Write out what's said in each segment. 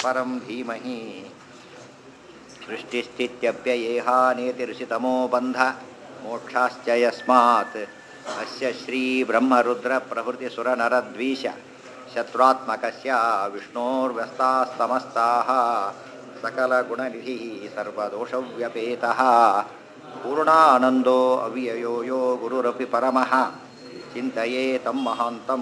परं धीमहि सृष्टिस्थित्यप्ययेहानेतिरुषितमो बन्ध मोक्षाश्च यस्मात् अस्य श्रीब्रह्मरुद्रप्रभृतिसुरनरद्वीष शत्रुत्मकस्य विष्णोर्व्यस्तास्तमस्ताः सकलगुणनिधिः सर्वदोषव्यपेतः पूर्णानन्दो अव्ययो यो गुरुरपि परमः ಚಿಂತೆಯೇ ತಮ್ಮ ಮಹಾಂತಂ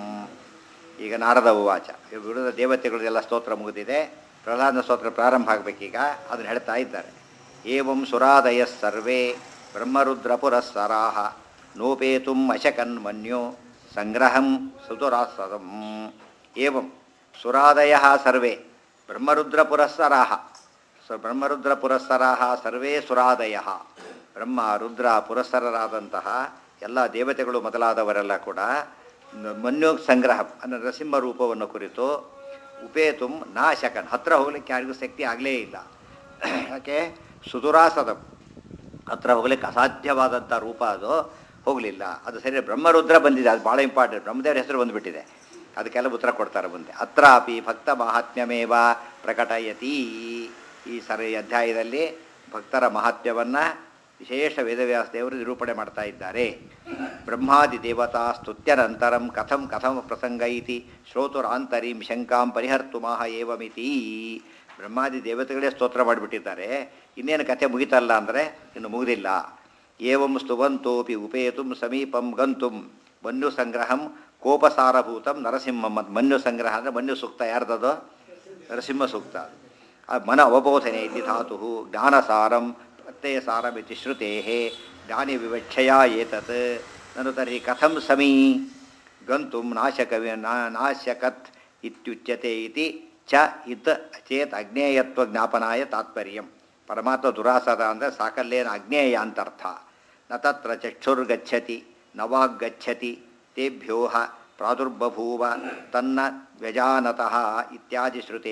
ಈಗ ನಾರದ ಉವಾಚ ವಿರುದ್ಧ ದೇವತೆಗಳಿಗೆಲ್ಲ ಸ್ತೋತ್ರ ಮುಗಿದಿದೆ ಪ್ರಹ್ಲಾದ ಸ್ತೋತ್ರ ಪ್ರಾರಂಭ ಆಗಬೇಕೀಗ ಅದನ್ನು ಹೇಳ್ತಾ ಇದ್ದಾರೆ ಏವಂ ಸುರಾದಯ ಸರ್ವೇ ಬ್ರಹ್ಮರುದ್ರಪುರಸ್ಸರಾಹ ನೋಪೇತುಂ ಅಶಕನ್ ಮನ್ಯೋ ಸಂಗ್ರಹಂ ಸುತುರಾಸದಂ ಏವಂ ಸುರಾದಯ ಸರ್ವೇ ಬ್ರಹ್ಮರುದ್ರಪುರಸ್ಸರಾಹ ಸ ಬ್ರಹ್ಮರುದ್ರಪುರಸ್ಸರಾಹ ಸರ್ವೇ ಸುರಾದಯ ಬ್ರಹ್ಮ ರುದ್ರ ಪುರಸ್ಸರರಾದಂತಹ ಎಲ್ಲ ದೇವತೆಗಳು ಮೊದಲಾದವರೆಲ್ಲ ಕೂಡ ಮನ್ಯು ಸಂಗ್ರಹ ಅಂದರೆ ನರಸಿಂಹ ರೂಪವನ್ನು ಕುರಿತು ಉಪೇತುಂ ನಾಶಕನ್ ಹತ್ರ ಹೋಗ್ಲಿಕ್ಕೆ ಯಾರಿಗೂ ಶಕ್ತಿ ಆಗಲೇ ಇಲ್ಲ ಯಾಕೆ ಸುದುರಾಸದ ಹತ್ರ ಹೋಗ್ಲಿಕ್ಕೆ ಅಸಾಧ್ಯವಾದಂಥ ರೂಪ ಅದು ಹೋಗಲಿಲ್ಲ ಅದು ಸರಿ ಬ್ರಹ್ಮರುದ್ರ ಬಂದಿದೆ ಅದು ಭಾಳ ಇಂಪಾರ್ಟೆಂಟ್ ಬ್ರಹ್ಮದೇವರ ಹೆಸರು ಬಂದುಬಿಟ್ಟಿದೆ ಅದಕ್ಕೆಲ್ಲ ಉತ್ತರ ಕೊಡ್ತಾರೆ ಮುಂದೆ ಅತ್ರಾಪಿ ಭಕ್ತ ಮಹಾತ್ಮ್ಯಮೇವ ಪ್ರಕಟಯತಿ ಈ ಸರಿ ಅಧ್ಯಾಯದಲ್ಲಿ ಭಕ್ತರ ಮಹಾತ್ಮ್ಯವನ್ನು ವಿಶೇಷ ವೇದವ್ಯಾಸ ದೇವರು ನಿರೂಪಣೆ ಮಾಡ್ತಾ ಇದ್ದಾರೆ ಬ್ರಹ್ಮಾದಿ ದೇವತಾ ಸ್ತುತ್ಯನಂತರಂ ಕಥಂ ಕಥಮ ಪ್ರಸಂಗ ಇತಿ ಶ್ರೋತುರಾಂತರೀಂ ಶಂಕಾಂ ಪರಿಹರ್ತು ಮಾಹ ಏವಮಿತಿ ಬ್ರಹ್ಮಾದಿ ದೇವತೆಗಳೇ ಸ್ತೋತ್ರ ಮಾಡಿಬಿಟ್ಟಿದ್ದಾರೆ ಇನ್ನೇನು ಕಥೆ ಮುಗಿತಲ್ಲ ಅಂದರೆ ಇನ್ನು ಮುಗಿದಿಲ್ಲ ಏವಂ ಸ್ತುವಂತೋಪಿ ಉಪೇತುಂ ಸಮೀಪಂ ಗಂತುಂ ಮನ್ಯು ಸಂಗ್ರಹಂ ಕೋಪಸಾರಭೂತಂ ನರಸಿಂಹ ಮತ್ತು ಮನ್ಯು ಸಂಗ್ರಹ ಅಂದರೆ ಮನ್ಯು ಸೂಕ್ತ ಯಾರ್ದದು ನರಸಿಂಹ ಸೂಕ್ತ ಮನ ಅವಬೋಧನೆ ಇತಿ ಧಾತು ಜ್ಞಾನಸಾರಂ ಪ್ರತ್ಯಯಸಾರಮಿತಿ ಶ್ರುತೆ ಜ್ಞಾನಿ ವಿವಕ್ಷಯ ಏತತ್ ನನು ತರ್ಹಿ ಕಥಂ ಸಮೀ ಗಂತು ನಾಶಕವಿ ನಾಶಕತ್ ಇತ್ಯುಚ್ಯತೆ ಇತಿ ಚ ಇತ್ ಚೇತ್ ಅಜ್ಞೇಯತ್ವ ಜ್ಞಾಪನಾಯ ತಾತ್ಪರ್ಯಂ ಪರಮಾತ್ಮ ದುರಾಸದ ಅಂದರೆ ಸಾಕಲ್ಲೇನ ಅಜ್ಞೇಯ ಅಂತರ್ಥ ನ ತತ್ರ ಚಕ್ಷುರ್ಗಚ್ಚತಿ ನವಾಗ್ಗಚ್ಚತಿ ತೇಭ್ಯೋ ಪ್ರಾದುರ್ಬಭೂವ ತನ್ನ ವ್ಯಜಾನತಃ ಇತ್ಯಾದಿ ಶ್ರುತೇ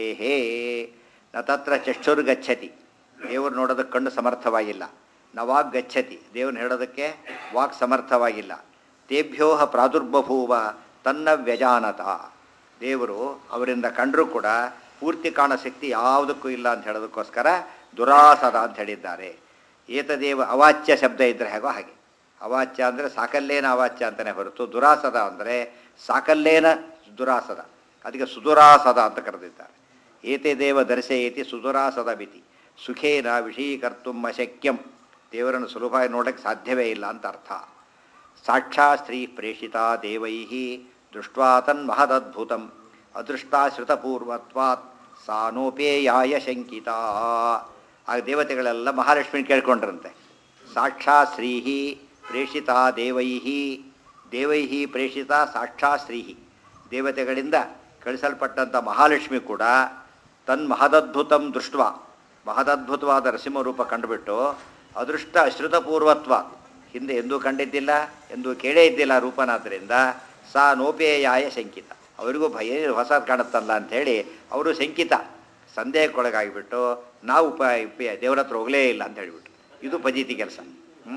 ನ ತತ್ರ ಚಕ್ಷುರ್ಗಚ್ಚತಿ ದೇವರು ನೋಡೋದಕ್ಕೆ ಕಣ್ಣು ಸಮರ್ಥವಾಗಿಲ್ಲ ನವಾಗ್ ಗಚ್ಚತಿ ದೇವ್ರನ್ನ ಹೇಳೋದಕ್ಕೆ ವಾಕ್ ಸಮರ್ಥವಾಗಿಲ್ಲ ತೇಭ್ಯೋಹ ಪ್ರಾದುರ್ಬಭೂವ ತನ್ನ ವ್ಯಜಾನತ ದೇವರು ಅವರಿಂದ ಕಂಡರೂ ಕೂಡ ಪೂರ್ತಿ ಕಾಣೋ ಶಕ್ತಿ ಯಾವುದಕ್ಕೂ ಇಲ್ಲ ಅಂತ ಹೇಳೋದಕ್ಕೋಸ್ಕರ ದುರಾಸದ ಅಂತ ಹೇಳಿದ್ದಾರೆ ಏತದೇವ ಅವಾಚ್ಯ ಶಬ್ದ ಇದ್ದರೆ ಹೇಗೋ ಹಾಗೆ ಅವಾಚ್ಯ ಅಂದರೆ ಸಾಕಲ್ಲೇನ ಅವಾಚ್ಯ ಅಂತಲೇ ಹೊರತು ದುರಾಸದ ಅಂದರೆ ಸಾಕಲ್ಲೇನ ದುರಾಸದ ಅದಕ್ಕೆ ಸುದುರಾಸದ ಅಂತ ಕರೆದಿದ್ದಾರೆ ಏತೆ ದೇವ ದರ್ಶಯತಿ ಸುದುರಾಸದ ಮಿತಿ ಸುಖೇನ ವಿಷೀಕರ್ತು ಅಶಕ್ಯಂ ದೇವರನ್ನು ಸುಲಭವಾಗಿ ನೋಡೋಕ್ಕೆ ಸಾಧ್ಯವೇ ಇಲ್ಲ ಅಂತ ಅರ್ಥ ಸಾಕ್ಷಾ ಸ್ತ್ರೀ ಪ್ರೇಷಿತ ದೇವೈ ದೃಷ್ಟ್ವಾ ತನ್ಮಹದದ್ಭುತಂ ಅದೃಷ್ಟಾಶ್ರಿತಪೂರ್ವತ್ವಾತ್ ಸಾನೋಪೇಯಾಯ ಶಂಕಿತ ಆಗ ದೇವತೆಗಳೆಲ್ಲ ಮಹಾಲಕ್ಷ್ಮಿ ಕೇಳ್ಕೊಂಡ್ರಂತೆ ಸಾಕ್ಷಾ ಶ್ರೀ ಪ್ರೇಷಿತ ದೇವೈ ದೇವೈ ಪ್ರೇಷಿತ ಸಾಕ್ಷಾ ಶ್ರೀ ದೇವತೆಗಳಿಂದ ಕಳಿಸಲ್ಪಟ್ಟಂಥ ಮಹಾಲಕ್ಷ್ಮಿ ಕೂಡ ತನ್ಮಹದದ್ಭುತಂ ದೃಷ್ಟ ಮಹದದ್ಭುತವಾದ ನರಸಿಂಹರೂಪ ಕಂಡುಬಿಟ್ಟು ಅದೃಷ್ಟ ಅಶ್ರುತಪೂರ್ವತ್ವ ಹಿಂದೆ ಎಂದೂ ಕಂಡಿದ್ದಿಲ್ಲ ಎಂದೂ ಕೇಳೇ ಇದ್ದಿಲ್ಲ ರೂಪನಾದ್ದರಿಂದ ಸಾ ನೋಪೇಯಾಯ ಶಂಕಿತ ಅವರಿಗೂ ಭಯ ಹೊಸ ಕಾಣುತ್ತಲ್ಲ ಅಂಥೇಳಿ ಅವರು ಶಂಕಿತ ಸಂದೇಹಕ್ಕೊಳಗಾಗಿಬಿಟ್ಟು ನಾವು ಉಪ ದೇವ್ರ ಹತ್ರ ಹೋಗಲೇ ಇಲ್ಲ ಅಂತ ಹೇಳಿಬಿಟ್ಟು ಇದು ಪಜೀತಿ ಕೆಲಸ ಹ್ಞೂ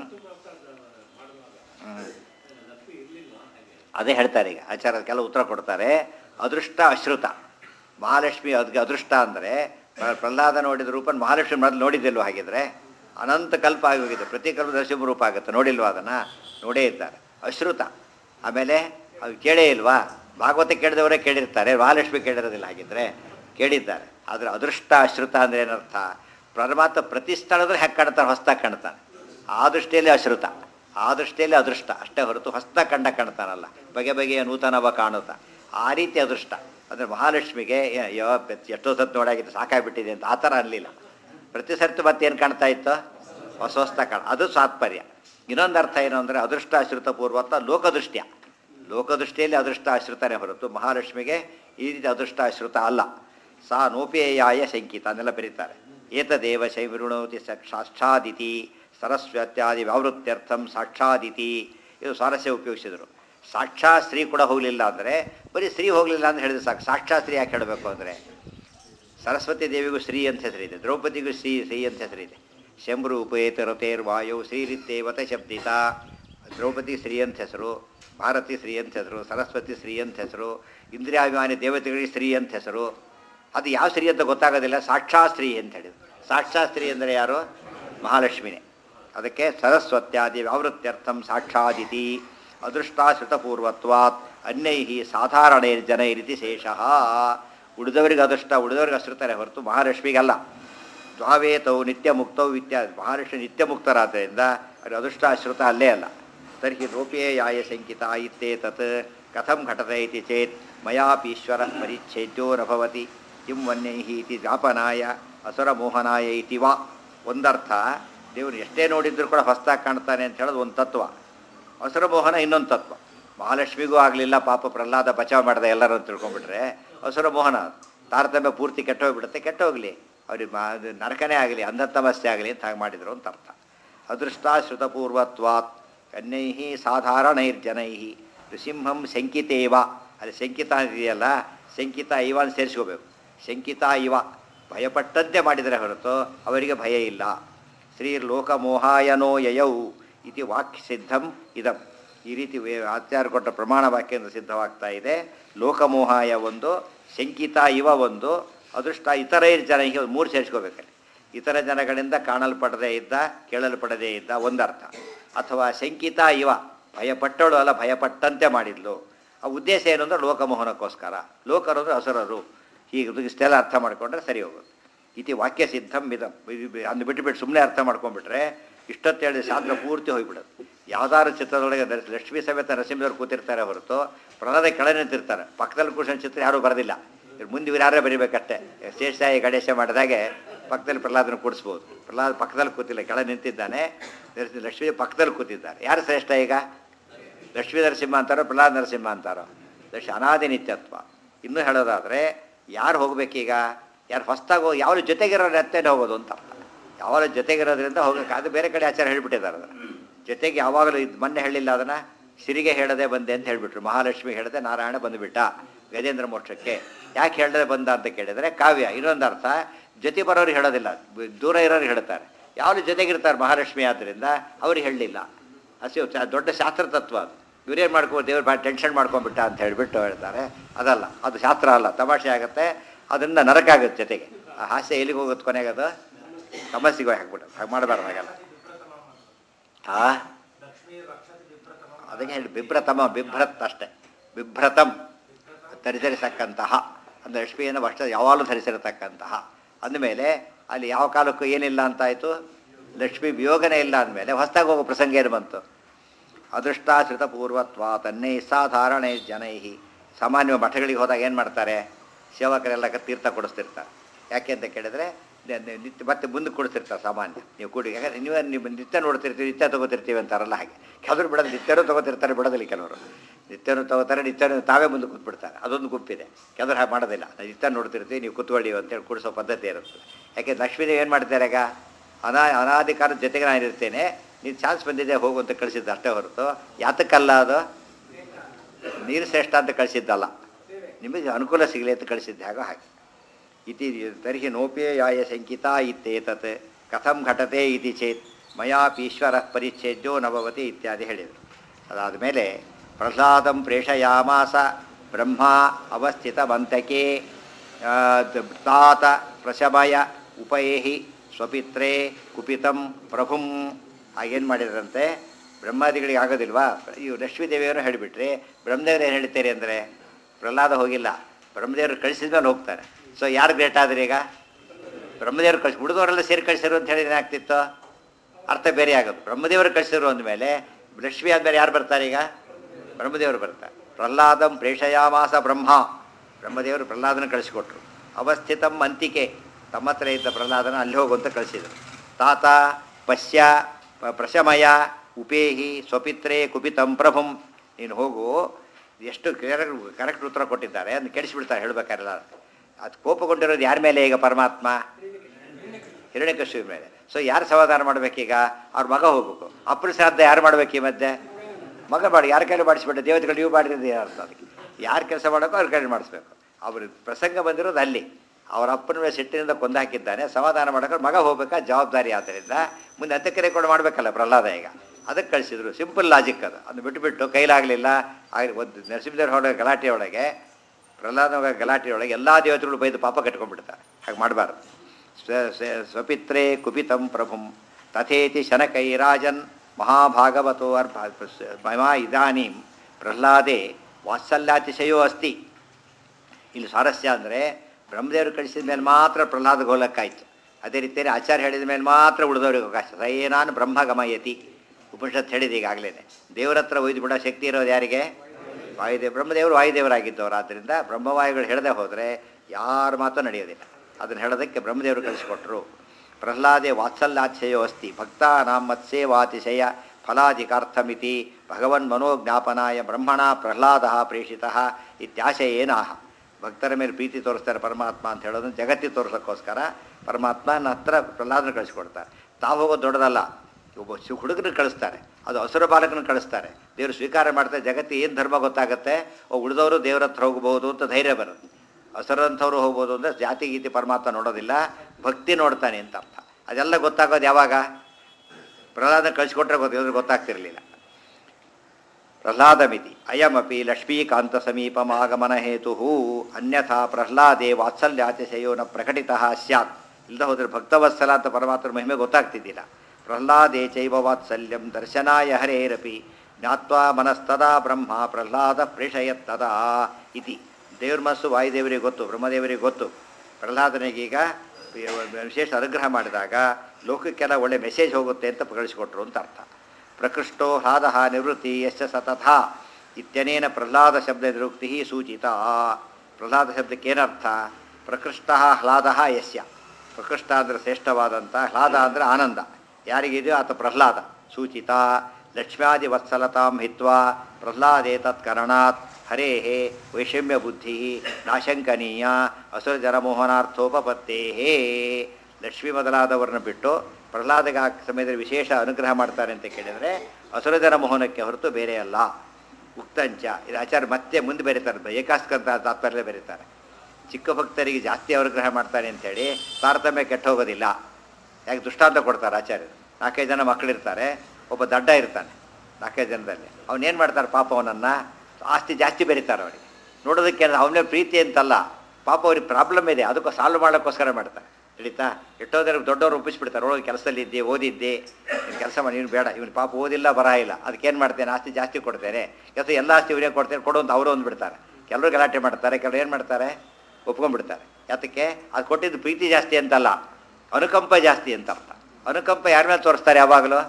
ಅದೇ ಹೇಳ್ತಾರೆ ಈಗ ಆಚಾರ ಕೆಲ ಉತ್ತರ ಕೊಡ್ತಾರೆ ಅದೃಷ್ಟ ಅಶ್ರುತ ಮಹಾಲಕ್ಷ್ಮಿ ಅದಕ್ಕೆ ಅದೃಷ್ಟ ಅಂದರೆ ಪ್ರಹ್ಲಾದ ನೋಡಿದ ರೂಪನ ಮಹಾಲಕ್ಷ್ಮಿ ಮೊದಲು ನೋಡಿದ್ದಿಲ್ವ ಹಾಗಿದ್ರೆ ಅನಂತ ಕಲ್ಪ ಆಗಿ ಹೋಗಿದೆ ಪ್ರತಿ ಕಲ್ಪ ನರಸಿಂಹ ರೂಪ ಆಗುತ್ತೆ ನೋಡಿಲ್ವ ಅದನ್ನು ನೋಡೇ ಇದ್ದಾರೆ ಅಶ್ರುತ ಆಮೇಲೆ ಅದು ಕೇಳೇ ಇಲ್ವಾ ಭಾಗವತ ಕೇಳಿದವರೇ ಕೇಳಿರ್ತಾರೆ ಮಹಾಲಕ್ಷ್ಮಿ ಕೇಳಿರೋದಿಲ್ಲ ಹಾಗಿದ್ರೆ ಕೇಳಿದ್ದಾರೆ ಆದರೆ ಅದೃಷ್ಟ ಅಶ್ರುತ ಅಂದರೆ ಏನರ್ಥ ಪರಮಾತ್ಮ ಪ್ರತಿ ಸ್ಥಳದಲ್ಲಿ ಹೆಕ್ಕೆ ಕಾಣ್ತಾನೆ ಹೊಸ್ದಾಗಿ ಕಾಣ್ತಾನೆ ಆ ದೃಷ್ಟಿಯಲ್ಲಿ ಅಶ್ರುತ ಆ ದೃಷ್ಟಿಯಲ್ಲಿ ಅದೃಷ್ಟ ಅಷ್ಟೇ ಹೊರತು ಹೊಸ್ತ ಕಂಡ ಕಾಣ್ತಾನಲ್ಲ ಬಗೆ ಬಗೆಯ ನೂತನವ ಕಾಣುತ್ತಾ ಆ ರೀತಿ ಅದೃಷ್ಟ ಅಂದರೆ ಮಹಾಲಕ್ಷ್ಮಿಗೆ ಎಷ್ಟೋ ಸತ್ತು ನೋಡಾಗಿತ್ತು ಸಾಕಾಗ್ಬಿಟ್ಟಿದೆ ಅಂತ ಆ ಥರ ಅನ್ನಲಿಲ್ಲ ಪ್ರತಿ ಸರ್ತಿ ಮತ್ತೇನು ಕಾಣ್ತಾ ಇತ್ತು ಹೊಸ ಹೊಸ್ತ ಕಾಣ ಅದು ತಾತ್ಪರ್ಯ ಇನ್ನೊಂದು ಅರ್ಥ ಏನು ಅಂದರೆ ಅದೃಷ್ಟ ಆಶ್ರಿತ ಪೂರ್ವತ್ತ ಲೋಕದೃಷ್ಟ್ಯ ಲೋಕದೃಷ್ಟಿಯಲ್ಲಿ ಅದೃಷ್ಟ ಆಶ್ರಿತನೇ ಹೊರತು ಮಹಾಲಕ್ಷ್ಮಿಗೆ ಈ ರೀತಿ ಅದೃಷ್ಟ ಆಶ್ರಿತ ಅಲ್ಲ ಸಾ ನೋಪೇಯಾಯ ಶಂಕಿತ ಅದನ್ನೆಲ್ಲ ಬರೀತಾರೆ ಏತದೇವ ಶೈವಿರುಣೋತಿ ಸಾಕ್ಷಾದಿತಿ ಸರಸ್ವತ್ಯಾದಿ ವ್ಯಾವೃತ್ಯರ್ಥಂ ಸಾಕ್ಷಾದಿತಿ ಇದು ಸ್ವಾರಸ್ಯ ಉಪಯೋಗಿಸಿದರು ಸಾಕ್ಷಾ ಸ್ತ್ರೀ ಕೂಡ ಹೋಗಲಿಲ್ಲ ಅಂದರೆ ಬರೀ ಸ್ತ್ರೀ ಹೋಗಲಿಲ್ಲ ಅಂತ ಹೇಳಿದ್ರೆ ಸಾಕು ಸಾಕ್ಷಾ ಸ್ತ್ರೀ ಯಾಕೆ ಹೇಳಬೇಕು ಅಂದರೆ ಸರಸ್ವತಿ ದೇವಿಗೂ ಶ್ರೀ ಅಂತ ಹೆಸರಿದೆ ದ್ರೌಪದಿಗೂ ಶ್ರೀ ಶ್ರೀ ಅಂತ ಹೆಸರಿದೆ ಶಂಭ್ರೂಪೇತ ರಥೇರ್ವಾಯು ಶ್ರೀರಿತ್ತೇವತ ಶಬ್ದಿತ ದ್ರೌಪದಿ ಶ್ರೀ ಅಂತ ಹೆಸರು ಭಾರತಿ ಶ್ರೀ ಅಂತ ಹೆಸರು ಸರಸ್ವತಿ ಶ್ರೀ ಅಂತ ಹೆಸರು ಇಂದ್ರಿಯಾಭಿಮಾನಿ ದೇವತೆಗಳಿಗೆ ಶ್ರೀ ಅಂತ ಹೆಸರು ಅದು ಯಾವ ಸ್ತ್ರೀ ಅಂತ ಗೊತ್ತಾಗೋದಿಲ್ಲ ಸಾಕ್ಷಾ ಸ್ತ್ರೀ ಅಂತ ಹೇಳಿದ್ರು ಸಾಕ್ಷಾ ಸ್ತ್ರೀ ಅಂದರೆ ಯಾರು ಮಹಾಲಕ್ಷ್ಮಿನೇ ಅದಕ್ಕೆ ಸರಸ್ವತ್ಯಾದಿ ವ್ಯಾವೃತ್ಯರ್ಥಂ ಸಾಕ್ಷಾದಿತಿ ಅದೃಷ್ಟಾಶ್ರಿತಪೂರ್ವತ್ವಾತ್ ಅನ್ಯೈ ಸಾಧಾರಣೇ ಜನ ರೀತಿ ಶೇಷಃ ಉಳಿದವರಿಗೆ ಅದೃಷ್ಟ ಉಳಿದವರಿಗೆ ಅಶ್ರಿತಾರೆ ಹೊರತು ಮಹಾಲಕ್ಷ್ಮಿಗಲ್ಲ ದ್ವಾವೇತವು ನಿತ್ಯ ಮುಕ್ತವು ಇತ್ಯ ಮಹಾಲಕ್ಷ್ಮಿ ನಿತ್ಯ ಮುಕ್ತರಾದ್ದರಿಂದ ಅದು ಅದೃಷ್ಟಾಶ್ರಿತ ಅಲ್ಲೇ ಅಲ್ಲ ತರ್ಹಿ ರೂಪೇಯಾಯ ಶಂಕಿತ ಇತ್ತೇ ತತ್ ಕಥಂ ಘಟತೆ ಇತಿ ಚೇತ್ ಮಯಾಪೀಶ್ವರ ಪರಿಚ್ಛೇದ್ಯೋ ನ ಭವತಿ ಕಿಂ ವನ್ಯೈಹಿ ಇತಿ ವ್ಯಾಪನಾಯ ಅಸುರಮೋಹನಾಯ ಇತಿ ವಾ ಒಂದರ್ಥ ದೇವರು ಎಷ್ಟೇ ನೋಡಿದ್ರು ಕೂಡ ಹೊಸ್ದಾಗಿ ಕಾಣ್ತಾನೆ ಅಂತ ಹೇಳೋದು ಒಂದು ತತ್ವ ಅಸುರಮೋಹನ ಇನ್ನೊಂದು ತತ್ವ ಮಹಾಲಕ್ಷ್ಮಿಗೂ ಆಗಲಿಲ್ಲ ಪಾಪ ಪ್ರಹ್ಲಾದ ಬಚಾವ್ ಮಾಡಿದೆ ಎಲ್ಲರೂ ಅಂತ ತಿಳ್ಕೊಂಡ್ಬಿಟ್ರೆ ಅಸುರಮೋಹನ ತಾರತಮ್ಯ ಪೂರ್ತಿ ಕೆಟ್ಟೋಗ್ಬಿಡುತ್ತೆ ಕೆಟ್ಟೋಗಲಿ ಅವ್ರಿಗೆ ಮಾ ಅದು ನರಕನೇ ಆಗಲಿ ಅಂಧತಮಸ್ಯೆ ಆಗಲಿ ಅಂತ ಹಾಗೆ ಮಾಡಿದ್ರು ಅಂತ ಅರ್ಥ ಅದೃಷ್ಟಾಶ್ರುತಪೂರ್ವತ್ವಾತ್ ಕನ್ಯೈ ಸಾಧಾರಣೈರ್ಜನೈ ನೃಸಿಂಹಂ ಶಂಕಿತೇವ ಅಲ್ಲಿ ಶಂಕಿತ ಇದೆಯಲ್ಲ ಶಂಕಿತ ಇವ ಅಂತ ಸೇರಿಸ್ಕೋಬೇಕು ಶಂಕಿತ ಇವ ಭಯಪಟ್ಟಂತೆ ಮಾಡಿದರೆ ಹೊರತು ಅವರಿಗೆ ಭಯ ಇಲ್ಲ ಶ್ರೀ ಲೋಕಮೋಹಾಯನೋ ಯಯೌ ಇತಿ ವಾಕ್ಯ ಸಿದ್ಧಂ ಇದಂ ಈ ರೀತಿ ವೇ ಆಚಾರ್ಯ ಕೊಟ್ಟ ಪ್ರಮಾಣ ವಾಕ್ಯದಿಂದ ಸಿದ್ಧವಾಗ್ತಾ ಇದೆ ಲೋಕಮೋಹಾಯ ಒಂದು ಶಂಕಿತ ಇವ ಒಂದು ಅದೃಷ್ಟ ಇತರ ಜನ ಹೀಗೆ ಮೂರು ಸೇರಿಸ್ಕೋಬೇಕಲ್ಲಿ ಇತರ ಜನಗಳಿಂದ ಕಾಣಲ್ಪಡದೇ ಇದ್ದ ಕೇಳಲ್ಪಡದೇ ಇದ್ದ ಒಂದರ್ಥ ಅಥವಾ ಶಂಕಿತ ಇವ ಭಯಪಟ್ಟಳು ಅಲ್ಲ ಭಯಪಟ್ಟಂತೆ ಮಾಡಿದ್ಲು ಆ ಉದ್ದೇಶ ಏನು ಅಂದರೆ ಲೋಕಮೋಹನಕ್ಕೋಸ್ಕರ ಲೋಕರು ಅಂದರೆ ಹಸುರರು ಹೀಗೆ ಇಷ್ಟೆಲ್ಲ ಅರ್ಥ ಮಾಡಿಕೊಂಡ್ರೆ ಸರಿ ಹೋಗುತ್ತೆ ಇತಿ ವಾಕ್ಯ ಸಿದ್ಧಂ ಇದಂ ಅಂದು ಬಿಟ್ಟುಬಿಟ್ಟು ಸುಮ್ಮನೆ ಅರ್ಥ ಮಾಡ್ಕೊಂಡ್ಬಿಟ್ರೆ ಇಷ್ಟೊತ್ತೇಳಿ ಶಾಸ್ತ್ರ ಪೂರ್ತಿ ಹೋಗ್ಬಿಡೋದು ಯಾವ್ದಾದ್ರು ಚಿತ್ರದೊಳಗೆ ದ- ಲಕ್ಷ್ಮೀ ಸಮೇತ ನರಸಿಂಹದವ್ರು ಕೂತಿರ್ತಾರೆ ಹೊರತು ಪ್ರಹ್ಲಾದ ಕೆಳ ನಿಂತಿರ್ತಾರೆ ಪಕ್ಕದಲ್ಲಿ ಕೂರ್ಸೋಣ ಚಿತ್ರ ಯಾರೂ ಬರೋದಿಲ್ಲ ಇವ್ರು ಮುಂದೆ ಇವ್ರು ಯಾರೇ ಬರೀಬೇಕಷ್ಟೇ ಶೇಷಾಯಿ ಗಣೇಶ ಮಾಡಿದಾಗೆ ಪಕ್ಕದಲ್ಲಿ ಪ್ರಹ್ಲಾದನ ಕೂಡಿಸ್ಬೋದು ಪ್ರಹ್ಲಾದ ಪಕ್ಕದಲ್ಲಿ ಕೂತಿಲ್ಲ ಕೆಳ ನಿಂತಿದ್ದಾನೆ ನರಸಿ- ಲಕ್ಷ್ಮೀ ಪಕ್ಕದಲ್ಲಿ ಕೂತಿದ್ದಾರೆ ಯಾರು ಶ್ರೇಷ್ಠ ಈಗ ಲಕ್ಷ್ಮೀ ನರಸಿಂಹ ಅಂತಾರೋ ಪ್ರಹ್ಲಾದ ನರಸಿಂಹ ಅಂತಾರೋ ಲಕ್ಷ್ಮಿ ಅನಾದಿ ನಿತ್ಯತ್ವ ಇನ್ನೂ ಹೇಳೋದಾದರೆ ಯಾರು ಹೋಗ್ಬೇಕೀಗ ಯಾರು ಫಸ್ಟಾಗಿ ಹೋಗಿ ಯಾವಾಗ ಜೊತೆಗಿರೋ ನೆತ್ತೇನೆ ಹೋಗೋದು ಅಂತ ಅರ್ಥ ಯಾವಾಗ ಜೊತೆಗಿರೋದ್ರಿಂದ ಹೋಗಕ್ಕೆ ಅದು ಬೇರೆ ಕಡೆ ಆಚಾರ ಹೇಳಿಬಿಟ್ಟಿದ್ದಾರೆ ಅದನ್ನು ಜೊತೆಗೆ ಯಾವಾಗಲೂ ಇದು ಮೊನ್ನೆ ಹೇಳಿಲ್ಲ ಅದನ್ನು ಸಿರಿಗೆ ಹೇಳದೆ ಬಂದೆ ಅಂತ ಹೇಳಿಬಿಟ್ರು ಮಹಾಲಕ್ಷ್ಮಿ ಹೇಳದೆ ನಾರಾಯಣ ಬಂದುಬಿಟ್ಟ ಗಜೇಂದ್ರ ಮೋಕ್ಷಕ್ಕೆ ಯಾಕೆ ಹೇಳದೆ ಬಂದ ಅಂತ ಕೇಳಿದರೆ ಕಾವ್ಯ ಇನ್ನೊಂದು ಅರ್ಥ ಜೊತೆ ಬರೋರು ಹೇಳೋದಿಲ್ಲ ಬ- ದೂರ ಇರೋರು ಹೇಳ್ತಾರೆ ಯಾವಾಗಲೂ ಜೊತೆಗಿರ್ತಾರೆ ಮಹಾಲಕ್ಷ್ಮಿ ಆದ್ದರಿಂದ ಅವ್ರಿಗೆ ಹೇಳಲಿಲ್ಲ ಅಸಿ ದೊಡ್ಡ ಶಾಸ್ತ್ರ ತತ್ವ ಅದು ಇವ್ರೇನು ಮಾಡ್ಕೋ ದೇವ್ರು ಭಾಳ ಟೆನ್ಷನ್ ಮಾಡ್ಕೊಂಡ್ಬಿಟ್ಟ ಅಂತ ಹೇಳಿಬಿಟ್ಟು ಹೇಳ್ತಾರೆ ಅದಲ್ಲ ಅದು ಶಾಸ್ತ್ರ ಅಲ್ಲ ತಮಾಷೆ ಆಗುತ್ತೆ ಅದರಿಂದ ನರಕ ಆಗುತ್ತೆ ಜೊತೆಗೆ ಆ ಹಾಸ್ಯ ಎಲ್ಲಿಗೆ ಹೋಗುತ್ತೆ ಕೊನೆಗೆ ಅದು ತಮಸ್ಸಿಗೆ ಹೋಗಿ ಹಾಕ್ಬಿಟ್ಟು ಹಾಗೆ ಮಾಡಬಾರ್ದು ಹಾಗಲ್ಲ ಆ ಅದಕ್ಕೆ ಹೇಳಿ ಬಿಭ್ರತಮ ಬಿಭ್ರತ್ ಅಷ್ಟೇ ಬಿಭ್ರತಂ ಧರಿಸಿರತಕ್ಕಂತಹ ಅಂದರೆ ಲಕ್ಷ್ಮಿಯನ್ನು ವರ್ಷ ಯಾವಾಗಲೂ ಧರಿಸಿರತಕ್ಕಂತಹ ಅಂದಮೇಲೆ ಅಲ್ಲಿ ಯಾವ ಕಾಲಕ್ಕೂ ಏನಿಲ್ಲ ಅಂತಾಯಿತು ಲಕ್ಷ್ಮಿ ವಿಯೋಗನೇ ಇಲ್ಲ ಅಂದಮೇಲೆ ಹೊಸದಾಗಿ ಹೋಗೋ ಪ್ರಸಂಗ ಏನು ಬಂತು ಅದೃಷ್ಟಾಶ್ರಿತ ಪೂರ್ವತ್ವ ತನ್ನೇ ಸಾಧಾರಣೆ ಜನೈ ಸಾಮಾನ್ಯ ಮಠಗಳಿಗೆ ಹೋದಾಗ ಏನು ಮಾಡ್ತಾರೆ ಸೇವಕರೆಲ್ಲ ತೀರ್ಥ ಕೊಡಿಸ್ತಿರ್ತಾರೆ ಯಾಕೆ ಅಂತ ಕೇಳಿದ್ರೆ ನ- ನ- ನಿತ್ಯ ಮತ್ತೆ ಮುಂದೆ ಕೊಡಿಸ್ತಿರ್ತಾರೆ ಸಾಮಾನ್ಯ ನೀವು ಕೂಡಿ ಯಾಕಂದ್ರೆ ನೀವೇ ನೀವು ನಿತ್ಯ ನೋಡ್ತಿರ್ತೀವಿ ನಿತ್ಯ ತೊಗೋತಿರ್ತೀವಿ ಅಂತಾರಲ್ಲ ಹಾಗೆ ಕೆಲವರು ಬಿಡೋದು ನಿತ್ಯನೂ ತೊಗೋತಿರ್ತಾರೆ ಬಿಡೋದಿಲ್ಲ ಕೆಲವರು ನಿತ್ಯನೂ ತೊಗೋತಾರೆ ನಿತ್ಯನೂ ತಾವೇ ಮುಂದೆ ಕೂತ್ಬಿಡ್ತಾರೆ ಅದೊಂದು ಗುಂಪಿದೆ ಕೆಲವರು ಹಾಗೆ ಮಾಡೋದಿಲ್ಲ ನಾವು ನಿತ್ಯ ನೋಡ್ತಿರ್ತೀವಿ ನೀವು ಕೂತ್ಕೊಳ್ಳಿ ಅಂತೇಳಿ ಕೂಡಿಸೋ ಪದ್ಧತಿ ಇರುತ್ತೆ ಯಾಕೆ ಲಕ್ಷ್ಮೀದೇವಿ ಏನು ಮಾಡ್ತಾರೆ ಈಗ ಅನಾ ಅನಾಧಿಕಾರದ ಜೊತೆಗೆ ನಾನು ಇರ್ತೇನೆ ನೀನು ಚಾನ್ಸ್ ಬಂದಿದೆ ಹೋಗು ಅಂತ ಕಳಿಸಿದ್ದು ಅಷ್ಟೇ ಹೊರತು ಯಾತಕ್ಕಲ್ಲ ಅದು ನೀರು ಶ್ರೇಷ್ಠ ಅಂತ ಕಳಿಸಿದ್ದಲ್ಲ ನಿಮಗೆ ಅನುಕೂಲ ಸಿಗಲಿ ಅಂತ ಕಳಿಸಿದ್ದೆ ಹಾಗೋ ಹಾಗೆ ಇತಿ ತರ್ಹಿ ನೋಪೇಯಾಯ ಶಂಕಿತ ಇತ್ತೇತತ್ ಕಥಂ ಘಟತೆ ಇತಿ ಚೇತ್ ಮಯಾಪೀಶ್ವರ ಪರಿಚ್ಛೇದ್ಯೋ ನಭವತಿ ಇತ್ಯಾದಿ ಹೇಳಿದರು ಅದಾದ ಮೇಲೆ ಪ್ರಹ್ಲಾದಂ ಪ್ರೇಷಯಾಮಾಸ ಬ್ರಹ್ಮ ಅವಸ್ಥಿತವಂತಕೆ ಆ, ದ- ತಾತ ಪ್ರಶಮಯ ಉಪಯೇಹಿ ಸ್ವಪಿತ್ರೇ ಕುಪಿತಂ ಪ್ರಭುಂ ಹಾಗೇನು ಮಾಡಿದ್ರಂತೆ ಬ್ರಹ್ಮಾದಿಗಳಿಗೆ ಆಗೋದಿಲ್ವಾ ಇವು ಲಕ್ಷ್ಮೀ ದೇವಿಯವರು ಹೇಳಿಬಿಟ್ರಿ ಬ್ರಹ್ಮದೇವರು ಏನು ಹೇಳ್ತೀರಿ ಅಂದರೆ ಪ್ರಹ್ಲಾದ ಹೋಗಿಲ್ಲ ಬ್ರಹ್ಮದೇವರು ಕಳಿಸಿದ ಮೇಲೆ ಹೋಗ್ತಾರೆ ಸೊ ಯಾರು ಗ್ರೇಟ್ ಆದ್ರಿ ಈಗ ಬ್ರಹ್ಮದೇವರು ಕಳಿಸಿ ಹುಡುಗವರೆಲ್ಲ ಸೇರಿ ಕಳಿಸಿರು ಅಂತ ಹೇಳಿದ್ರೆ ಏನಾಗ್ತಿತ್ತು ಅರ್ಥ ಬೇರೆ ಆಗೋದು ಬ್ರಹ್ಮದೇವರು ಕಳಿಸಿರು ಅಂದಮೇಲೆ ಲಕ್ಷ್ಮಿ ಆದಮೇಲೆ ಯಾರು ಬರ್ತಾರೆ ಈಗ ಬ್ರಹ್ಮದೇವರು ಬರ್ತಾರೆ ಪ್ರಹ್ಲಾದಂ ಪ್ರೇಷಯಾಮಾಸ ಬ್ರಹ್ಮ ಬ್ರಹ್ಮದೇವರು ಪ್ರಹ್ಲಾದನ ಕಳಿಸಿಕೊಟ್ರು ಅವಸ್ಥಿತಂ ಅಂತಿಕೆ ತಮ್ಮ ಹತ್ರ ಇದ್ದ ಪ್ರಹ್ಲಾದನ ಅಲ್ಲಿ ಹೋಗು ಅಂತ ಕಳಿಸಿದರು ತಾತ ಪಶ್ಯ ಪ- ಪ್ರಶಮಯ ಉಪೇಹಿ ಸ್ವಪಿತ್ರೇ ಕುಪಿತಂ ಪ್ರಭುಂ ನೀನು ಹೋಗು ಎಷ್ಟು ಕರೆಕ್ಟ್ ಉತ್ತರ ಕೊಟ್ಟಿದ್ದಾರೆ ಅದನ್ನ ಕೆಡಿಸ್ಬಿಡ್ತಾರೆ ಹೇಳ್ಬೇಕಾರೆಲ್ಲ ಅದು ಕೋಪಗೊಂಡಿರೋದು ಯಾರ ಮೇಲೆ ಈಗ ಪರಮಾತ್ಮ ಹಿರಣ್ಯಕಶಿವ ಮೇಲೆ ಸೊ ಯಾರು ಸಮಾಧಾನ ಮಾಡ್ಬೇಕೀಗ ಅವ್ರ ಮಗ ಹೋಗ್ಬೇಕು ಅಪ್ಪನ ಶ್ರಾದ್ದ ಯಾರು ಮಾಡ್ಬೇಕು ಈ ಮಧ್ಯೆ ಮಗ ಮಾಡಿ ಯಾರ ಕೈಲಿ ಮಾಡಿಸ್ಬಿಟ್ಟೆ ದೇವತೆಗಳು ನೀವು ಮಾಡಿರೋದು ಅರ್ಥ ಅದಕ್ಕೆ ಯಾರು ಕೆಲಸ ಮಾಡೋಕ್ಕೋ ಅವ್ರ ಕೈಲಿ ಮಾಡಿಸ್ಬೇಕು ಅವ್ರ ಪ್ರಸಂಗ ಬಂದಿರೋದು ಅಲ್ಲಿ ಅವರ ಅಪ್ಪನ ಮೇಲೆ ಸಿಟ್ಟಿನಿಂದ ಕೊಂದು ಹಾಕಿದ್ದಾನೆ ಸಮಾಧಾನ ಮಾಡೋಕೆ ಮಗ ಹೋಗ್ಬೇಕಾ ಜವಾಬ್ದಾರಿ ಆದ್ದರಿಂದ ಮುಂದೆ ಅಂತ್ಯಕ್ರಿಯೆ ಕೂಡ ಮಾಡಬೇಕಲ್ಲ ಪ್ರಹ್ಲಾದ ಈಗ ಅದಕ್ಕೆ ಕಳಿಸಿದ್ರು ಸಿಂಪಲ್ ಲಾಜಿಕ್ ಅದು ಅದನ್ನು ಬಿಟ್ಟುಬಿಟ್ಟು ಕೈಲಾಗಲಿಲ್ಲ ಆಗ ಒಂದು ನರಸಿಂಹದೇವ್ರ ಹೊರಗೆ ಗಲಾಟೆ ಒಳಗೆ ಪ್ರಹ್ಲಾದ ಗಲಾಟೆಯೊಳಗೆ ಎಲ್ಲ ದೇವತೆಗಳು ಬೈದು ಪಾಪ ಕಟ್ಕೊಂಡ್ಬಿಡ್ತಾರೆ ಹಾಗೆ ಮಾಡಬಾರ್ದು ಸ್ವ ಸ್ವ- ಸ್ವಪಿತ್ರೇ ಕುಪಿತಂ ಪ್ರಭುಂ ತಥೇತಿ ಶನಕೈರಾಜನ್ ಮಹಾಭಾಗವತೋ ಅರ್ಭ ಮಮ ಇದಾನೀಂ ಪ್ರಹ್ಲಾದೆ ವಾತ್ಸಲ್ಯಾತಿಶಯೋ ಅಸ್ತಿ ಇಲ್ಲಿ ಸ್ವಾರಸ್ಯ ಅಂದರೆ ಬ್ರಹ್ಮದೇವರು ಕಳಿಸಿದ ಮೇಲೆ ಮಾತ್ರ ಪ್ರಹ್ಲಾದ ಗೋಲಕ್ಕಾಯ್ತು ಅದೇ ರೀತಿಯಲ್ಲಿ ಆಚಾರ್ಯ ಹೇಳಿದ ಮೇಲೆ ಮಾತ್ರ ಉಳಿದವ್ರಿಗೆ ಅವಕಾಶ ಸಯೇನಾನ್ ಬ್ರಹ್ಮ ಗಮಯತಿ ಉಪನಿಷತ್ ಹೇಳಿದೆ ಈಗಾಗಲೇ ದೇವರ ಹತ್ರ ಒಯ್ದು ಬಿಡೋ ಶಕ್ತಿ ಇರೋದು ಯಾರಿಗೆ ವಾಯುದೇವ ಬ್ರಹ್ಮದೇವರು ವಾಯುದೇವರಾಗಿದ್ದವರು ಆದ್ದರಿಂದ ಬ್ರಹ್ಮವಾಯುಗಳು ಹೇಳದೆ ಹೋದರೆ ಯಾರ ಮಾತು ನಡೆಯೋದಿಲ್ಲ ಅದನ್ನು ಹೇಳೋದಕ್ಕೆ ಬ್ರಹ್ಮದೇವರು ಕಳಿಸಿಕೊಟ್ರು ಪ್ರಹ್ಲಾದೆ ವಾತ್ಸಲ್ಯಾತಿಶಯೋ ಅಸ್ತಿ ಭಕ್ತಾನಾಂ ಮತ್ಸೇವಾತಿಶಯ ಫಲಾಧಿಕಾರ್ಥಮಿತಿ ಭಗವನ್ ಮನೋಜ್ಞಾಪನಾಯ ಬ್ರಹ್ಮಣ ಪ್ರಹ್ಲಾದ ಪ್ರೇಷಿತ ಇತ್ಯಾಶಯೇನಾಹ ಭಕ್ತರ ಮೇಲೆ ಪ್ರೀತಿ ತೋರಿಸ್ತಾರೆ ಪರಮಾತ್ಮ ಅಂತ ಹೇಳೋದನ್ನು ಜಗತ್ತಿಗೆ ತೋರಿಸೋಕ್ಕೋಸ್ಕರ ಪರಮಾತ್ಮನ ಹತ್ರ ಪ್ರಹ್ಲಾದನ ಕಳಿಸ್ಕೊಡ್ತಾರೆ ತಾವು ಹೋಗೋದು ದೊಡ್ಡದಲ್ಲ ಒಬ್ಬ ಶಿ ಹುಡುಗನ ಕಳಿಸ್ತಾರೆ ಅದು ಹಸುರ ಬಾಲಕನ ಕಳಿಸ್ತಾರೆ ದೇವರು ಸ್ವೀಕಾರ ಮಾಡ್ತಾರೆ ಜಗತ್ತಿಗೆ ಏನು ಧರ್ಮ ಗೊತ್ತಾಗುತ್ತೆ ಓ ಉಳಿದವರು ದೇವ್ರ ಹತ್ರ ಹೋಗ್ಬೋದು ಅಂತ ಧೈರ್ಯ ಬರುತ್ತೆ ಹಸುರಂಥವ್ರು ಹೋಗ್ಬೋದು ಅಂದರೆ ಜಾತಿ ಗೀತಿ ಪರಮಾತ್ಮ ನೋಡೋದಿಲ್ಲ ಭಕ್ತಿ ನೋಡ್ತಾನೆ ಅಂತ ಅರ್ಥ ಅದೆಲ್ಲ ಗೊತ್ತಾಗೋದು ಯಾವಾಗ ಪ್ರಹ್ಲಾದನ ಕಳಿಸ್ಕೊಟ್ರೆ ಗೊತ್ತ ಗೊತ್ತಾಗ್ತಿರಲಿಲ್ಲ ಪ್ರಹ್ಲಾದಮಿತಿ ಅಯಮಪಿ ಲಕ್ಷ್ಮೀಕಾಂತ ಸಮೀಪಮಾಗಮನ ಹೇತು ಅನ್ಯಥಾ ಪ್ರಹ್ಲಾದೆ ವಾತ್ಸಲ್ಯಾತಿಶಯೋ ನ ಪ್ರಕಟಿತ ಸ್ಯಾತ್ ಇಲ್ಲದ ಹೋದರೆ ಭಕ್ತವತ್ಸಲ ಅಂತ ಪರಮಾತ್ಮ ಮಹಿಮೆ ಗೊತ್ತಾಗ್ತಿದ್ದಿಲ್ಲ ಪ್ರಹ್ಲಾದೆ ಚೈವ ವಾತ್ಸಲ್ಯಂ ದರ್ಶನಾಯ ಹರೇರಪಿ ಜ್ಞಾತ್ವಾ ಮನಸ್ತದಾ ಬ್ರಹ್ಮ ಪ್ರಹ್ಲಾದ ಪ್ರೇಷಯತ್ತದಾ ಇತಿ ದೇವ್ರ ಮನಸ್ಸು ವಾಯುದೇವರಿಗೆ ಗೊತ್ತು ಬ್ರಹ್ಮದೇವರಿಗೆ ಗೊತ್ತು ಪ್ರಹ್ಲಾದನಿಗೀಗ ವಿಶೇಷ ಅನುಗ್ರಹ ಮಾಡಿದಾಗ ಲೋಕಕ್ಕೆಲ್ಲ ಒಳ್ಳೆ ಮೆಸೇಜ್ ಹೋಗುತ್ತೆ ಅಂತ ಕಳಿಸಿಕೊಟ್ರು ಅಂತ ಅರ್ಥ ಪ್ರಕೃಷ್ಟೋ ಹ್ಲಾದ ನಿವೃತ್ತಿ ಯಶ್ಚ ಸತಥ ಇತ್ಯನೇನ ಪ್ರಹ್ಲಾದ ಶಬ್ದ ನಿರುಕ್ತಿ ಸೂಚಿತ ಪ್ರಹ್ಲಾದ ಶಬ್ದಕ್ಕೆ ಏನರ್ಥ ಪ್ರಕೃಷ್ಟ ಹ್ಲಾದ ಯಸ್ಯ ಪ್ರಕೃಷ್ಟ ಅಂದರೆ ಶ್ರೇಷ್ಠವಾದಂಥ ಹ್ಲಾದ ಅಂದರೆ ಆನಂದ ಯಾರಿಗಿದೆಯೋ ಆತ ಪ್ರಹ್ಲಾದ ಸೂಚಿತ ಲಕ್ಷ್ಮ್ಯಾದಿ ವತ್ಸಲತಾಂ ಹಿತ್ವಾ ಪ್ರಹ್ಲಾದೇತತ್ಕರಣಾತ್ ಹರೇ ವೈಷಮ್ಯ ಬುದ್ಧಿ ನಾಶಂಕನೀಯ ಅಸುರ ಜನಮೋಹನಾರ್ಥೋಪತ್ತೇ ಲಕ್ಷ್ಮಿ ಮೊದಲಾದವರನ್ನ ಬಿಟ್ಟು ಪ್ರಹ್ಲಾದಗ ಆ ಸಮಯದಲ್ಲಿ ವಿಶೇಷ ಅನುಗ್ರಹ ಮಾಡ್ತಾರೆ ಅಂತ ಕೇಳಿದರೆ ಅಸುರ ಜನ ಮೋಹನಕ್ಕೆ ಹೊರತು ಬೇರೆ ಅಲ್ಲ ಉಕ್ತಂಚ ಇದು ಆಚಾರ್ಯ ಮತ್ತೆ ಮುಂದೆ ಬೆರೀತಾರೆ ಏಕಾಸ್ಕಂತ ತಾತ್ಪರ್ಯ ಬೆರೀತಾರೆ ಚಿಕ್ಕ ಭಕ್ತರಿಗೆ ಜಾಸ್ತಿ ಅನುಗ್ರಹ ಮಾಡ್ತಾನೆ ಅಂತೇಳಿ ತಾರತಮ್ಯ ಕೆಟ್ಟ ಹೋಗೋದಿಲ್ಲ ಯಾಕೆ ದೃಷ್ಟಾಂತ ಕೊಡ್ತಾರೆ ಆಚಾರ್ಯರು ನಾಲ್ಕೈದು ಜನ ಮಕ್ಕಳಿರ್ತಾರೆ ಒಬ್ಬ ದಡ್ಡ ಇರ್ತಾನೆ ನಾಲ್ಕೈದು ಜನದಲ್ಲಿ ಅವನೇನು ಮಾಡ್ತಾರೆ ಪಾಪ ಅವನನ್ನು ಆಸ್ತಿ ಜಾಸ್ತಿ ಬೆರೀತಾರೆ ಅವನಿಗೆ ನೋಡೋದಕ್ಕೆ ಅವನೇ ಪ್ರೀತಿ ಅಂತಲ್ಲ ಪಾಪ ಅವ್ರಿಗೆ ಪ್ರಾಬ್ಲಮ್ ಇದೆ ಅದಕ್ಕೂ ಸಾಲ್ವ್ ಮಾಡೋಕ್ಕೋಸ್ಕರ ಮಾಡ್ತಾರೆ ತಿಳಿತಾ ಎಷ್ಟೋದ್ರೆ ದೊಡ್ಡವರು ಒಪ್ಪಿಸ್ಬಿಡ್ತಾರೆ ಒಳಗೆ ಕೆಲಸದಲ್ಲಿ ಇದ್ದೆ ಓದಿದ್ದೆ ಕೆಲಸ ಮಾಡಿ ನೀನು ಬೇಡ ಇವನು ಪಾಪ ಓದಿಲ್ಲ ಬರ ಇಲ್ಲ ಅದಕ್ಕೇನು ಮಾಡ್ತೇನೆ ಆಸ್ತಿ ಜಾಸ್ತಿ ಕೊಡ್ತೇನೆ ಕೆಲಸ ಎಲ್ಲ ಆಸ್ತಿ ಇವರೇ ಕೊಡ್ತೇನೆ ಕೊಡು ಅಂತ ಅವರು ಅಂದ್ಬಿಡ್ತಾರೆ ಕೆಲವರು ಗಲಾಟೆ ಮಾಡ್ತಾರೆ ಕೆಲವರು ಏನು ಮಾಡ್ತಾರೆ ಒಪ್ಕೊಂಡ್ಬಿಡ್ತಾರೆ ಯಾತಕ್ಕೆ ಅದು ಕೊಟ್ಟಿದ್ದು ಪ್ರೀತಿ ಜಾಸ್ತಿ ಅಂತಲ್ಲ ಅನುಕಂಪ ಜಾಸ್ತಿ ಅಂತ ಅರ್ಥ ಅನುಕಂಪ ಯಾರ ಮೇಲೆ ತೋರಿಸ್ತಾರೆ ಯಾವಾಗಲೂ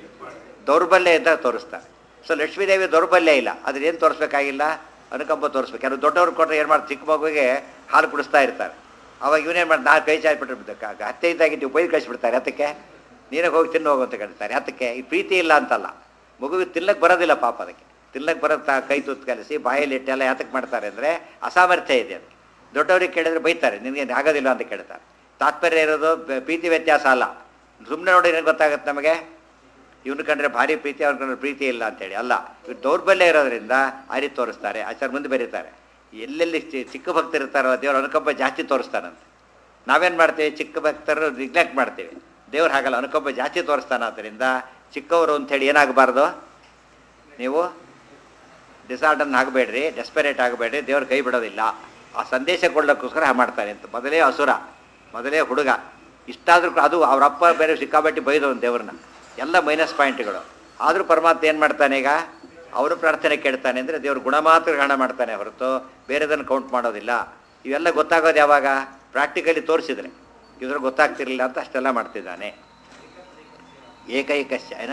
ದೌರ್ಬಲ್ಯ ಅಂತ ತೋರಿಸ್ತಾರೆ ಸೊ ಲಕ್ಷ್ಮೀದೇವಿ ದೌರ್ಬಲ್ಯ ಇಲ್ಲ ಅದ್ರ ಏನು ತೋರಿಸ್ಬೇಕಾಗಿಲ್ಲ ಅನುಕಂಪ ತೋರಿಸ್ಬೇಕು ಕೆಲವು ದೊಡ್ಡವ್ರು ಕೊಟ್ಟರೆ ಏನು ಮಾಡಿ ಚಿಕ್ಕ ಮಗುವಿಗೆ ಹಾಲು ಕುಡಿಸ್ತಾ ಇರ್ತಾರೆ ಅವಾಗ ಇವನೇನು ಮಾಡಿ ನಾ ಕೈ ಚಾಯ್ಬಿಟ್ಟಿರ್ಬೇಕು ಹತ್ತೆ ಇದ್ದಾಗಿದ್ದು ಉಪಯೋಗ ಕಳಿಸ್ಬಿಡ್ತಾರೆ ಹತ್ತಕ್ಕೆ ನೀರಿಗೆ ಹೋಗಿ ತಿನ್ನು ಹೋಗು ಅಂತ ಕೇಳ್ತಾರೆ ಹತ್ತಕ್ಕೆ ಈ ಪ್ರೀತಿ ಇಲ್ಲ ಅಂತಲ್ಲ ಮಗುವಿಗೆ ತಿನ್ನಕ್ಕೆ ಬರೋದಿಲ್ಲ ಪಾಪ ಅದಕ್ಕೆ ತಿನ್ನಕ್ಕೆ ಬರೋದು ಕೈ ತುತ್ತು ಕಲಿಸಿ ಬಾಯಲ್ಲಿ ಇಟ್ಟೆಲ್ಲ ಯಾತಕ್ಕೆ ಮಾಡ್ತಾರೆ ಅಂದರೆ ಅಸಾಮರ್ಥ್ಯ ಇದೆ ಅದಕ್ಕೆ ದೊಡ್ಡವ್ರಿಗೆ ಕೇಳಿದ್ರೆ ಬೈತಾರೆ ನಿನಗೆ ಆಗೋದಿಲ್ಲ ಅಂತ ಕೇಳ್ತಾರೆ ತಾತ್ಪರ್ಯ ಇರೋದು ಬ- ಪ್ರೀತಿ ವ್ಯತ್ಯಾಸ ಅಲ್ಲ ಸುಮ್ಮನೆ ನೋಡಿ ಏನು ಗೊತ್ತಾಗುತ್ತೆ ನಮಗೆ ಇವ್ನ ಕಂಡ್ರೆ ಭಾರಿ ಪ್ರೀತಿ ಅವ್ರ ಕಂಡ್ರೆ ಪ್ರೀತಿ ಇಲ್ಲ ಅಂತೇಳಿ ಅಲ್ಲ ಇವ್ರು ದೌರ್ಬಲ್ಯ ಇರೋದ್ರಿಂದ ಆ ರೀತಿ ತೋರಿಸ್ತಾರೆ ಆಚಾರ ಮುಂದೆ ಬರೀತಾರೆ ಎಲ್ಲೆಲ್ಲಿ ಚಿ- ಚಿಕ್ಕ ಭಕ್ತರು ಇರ್ತಾರೋ ದೇವ್ರ ಅನುಕಂಪ ಜಾಸ್ತಿ ತೋರಿಸ್ತಾನಂತೆ ನಾವೇನು ಮಾಡ್ತೀವಿ ಚಿಕ್ಕ ಭಕ್ತರು ನಿಗ್ಲೆಕ್ಟ್ ಮಾಡ್ತೀವಿ ದೇವ್ರು ಹಾಗಲ್ಲ ಅನುಕಂಪ ಜಾಸ್ತಿ ತೋರಿಸ್ತಾನ ಆದ್ದರಿಂದ ಚಿಕ್ಕವರು ಅಂಥೇಳಿ ಏನಾಗಬಾರ್ದು ನೀವು ಡಿಸಾರ್ಡನ್ ಆಗಬೇಡ್ರಿ ಡೆಸ್ಪರೇಟ್ ಆಗಬೇಡ್ರಿ ದೇವ್ರ ಕೈ ಬಿಡೋದಿಲ್ಲ ಆ ಸಂದೇಶ ಕೊಡ್ಲಿಕ್ಕೋಸ್ಕರ ಹಾಗೆ ಮಾಡ್ತಾರೆ ಅಂತ ಮೊದಲೇ ಅಸುರ ಮೊದಲೇ ಹುಡುಗ ಇಷ್ಟಾದ್ರೂ ಕೂಡ ಅದು ಅವ್ರ ಅಪ್ಪ ಬೇರೆ ಸಿಕ್ಕಾಬಟ್ಟಿ ಬೈದವನು ದೇವ್ರನ್ನ ಎಲ್ಲ ಮೈನಸ್ ಪಾಯಿಂಟ್ಗಳು ಆದರೂ ಪರಮಾತ್ಮ ಏನು ಮಾಡ್ತಾನೆ ಈಗ ಅವನು ಪ್ರಾರ್ಥನೆ ಕೇಳ್ತಾನೆ ಅಂದರೆ ದೇವ್ರ ಗುಣ ಮಾತ್ರ ಗ್ರಹಣ ಮಾಡ್ತಾನೆ ಹೊರತು ಬೇರೆದನ್ನು ಕೌಂಟ್ ಮಾಡೋದಿಲ್ಲ ಇವೆಲ್ಲ ಗೊತ್ತಾಗೋದು ಯಾವಾಗ ಪ್ರಾಕ್ಟಿಕಲಿ ತೋರಿಸಿದ್ರೆ ಇದ್ರ ಗೊತ್ತಾಗ್ತಿರ್ಲಿಲ್ಲ ಅಂತ ಅಷ್ಟೆಲ್ಲ ಮಾಡ್ತಿದ್ದಾನೆ ಏಕೈಕಶ್ಯ ಏನ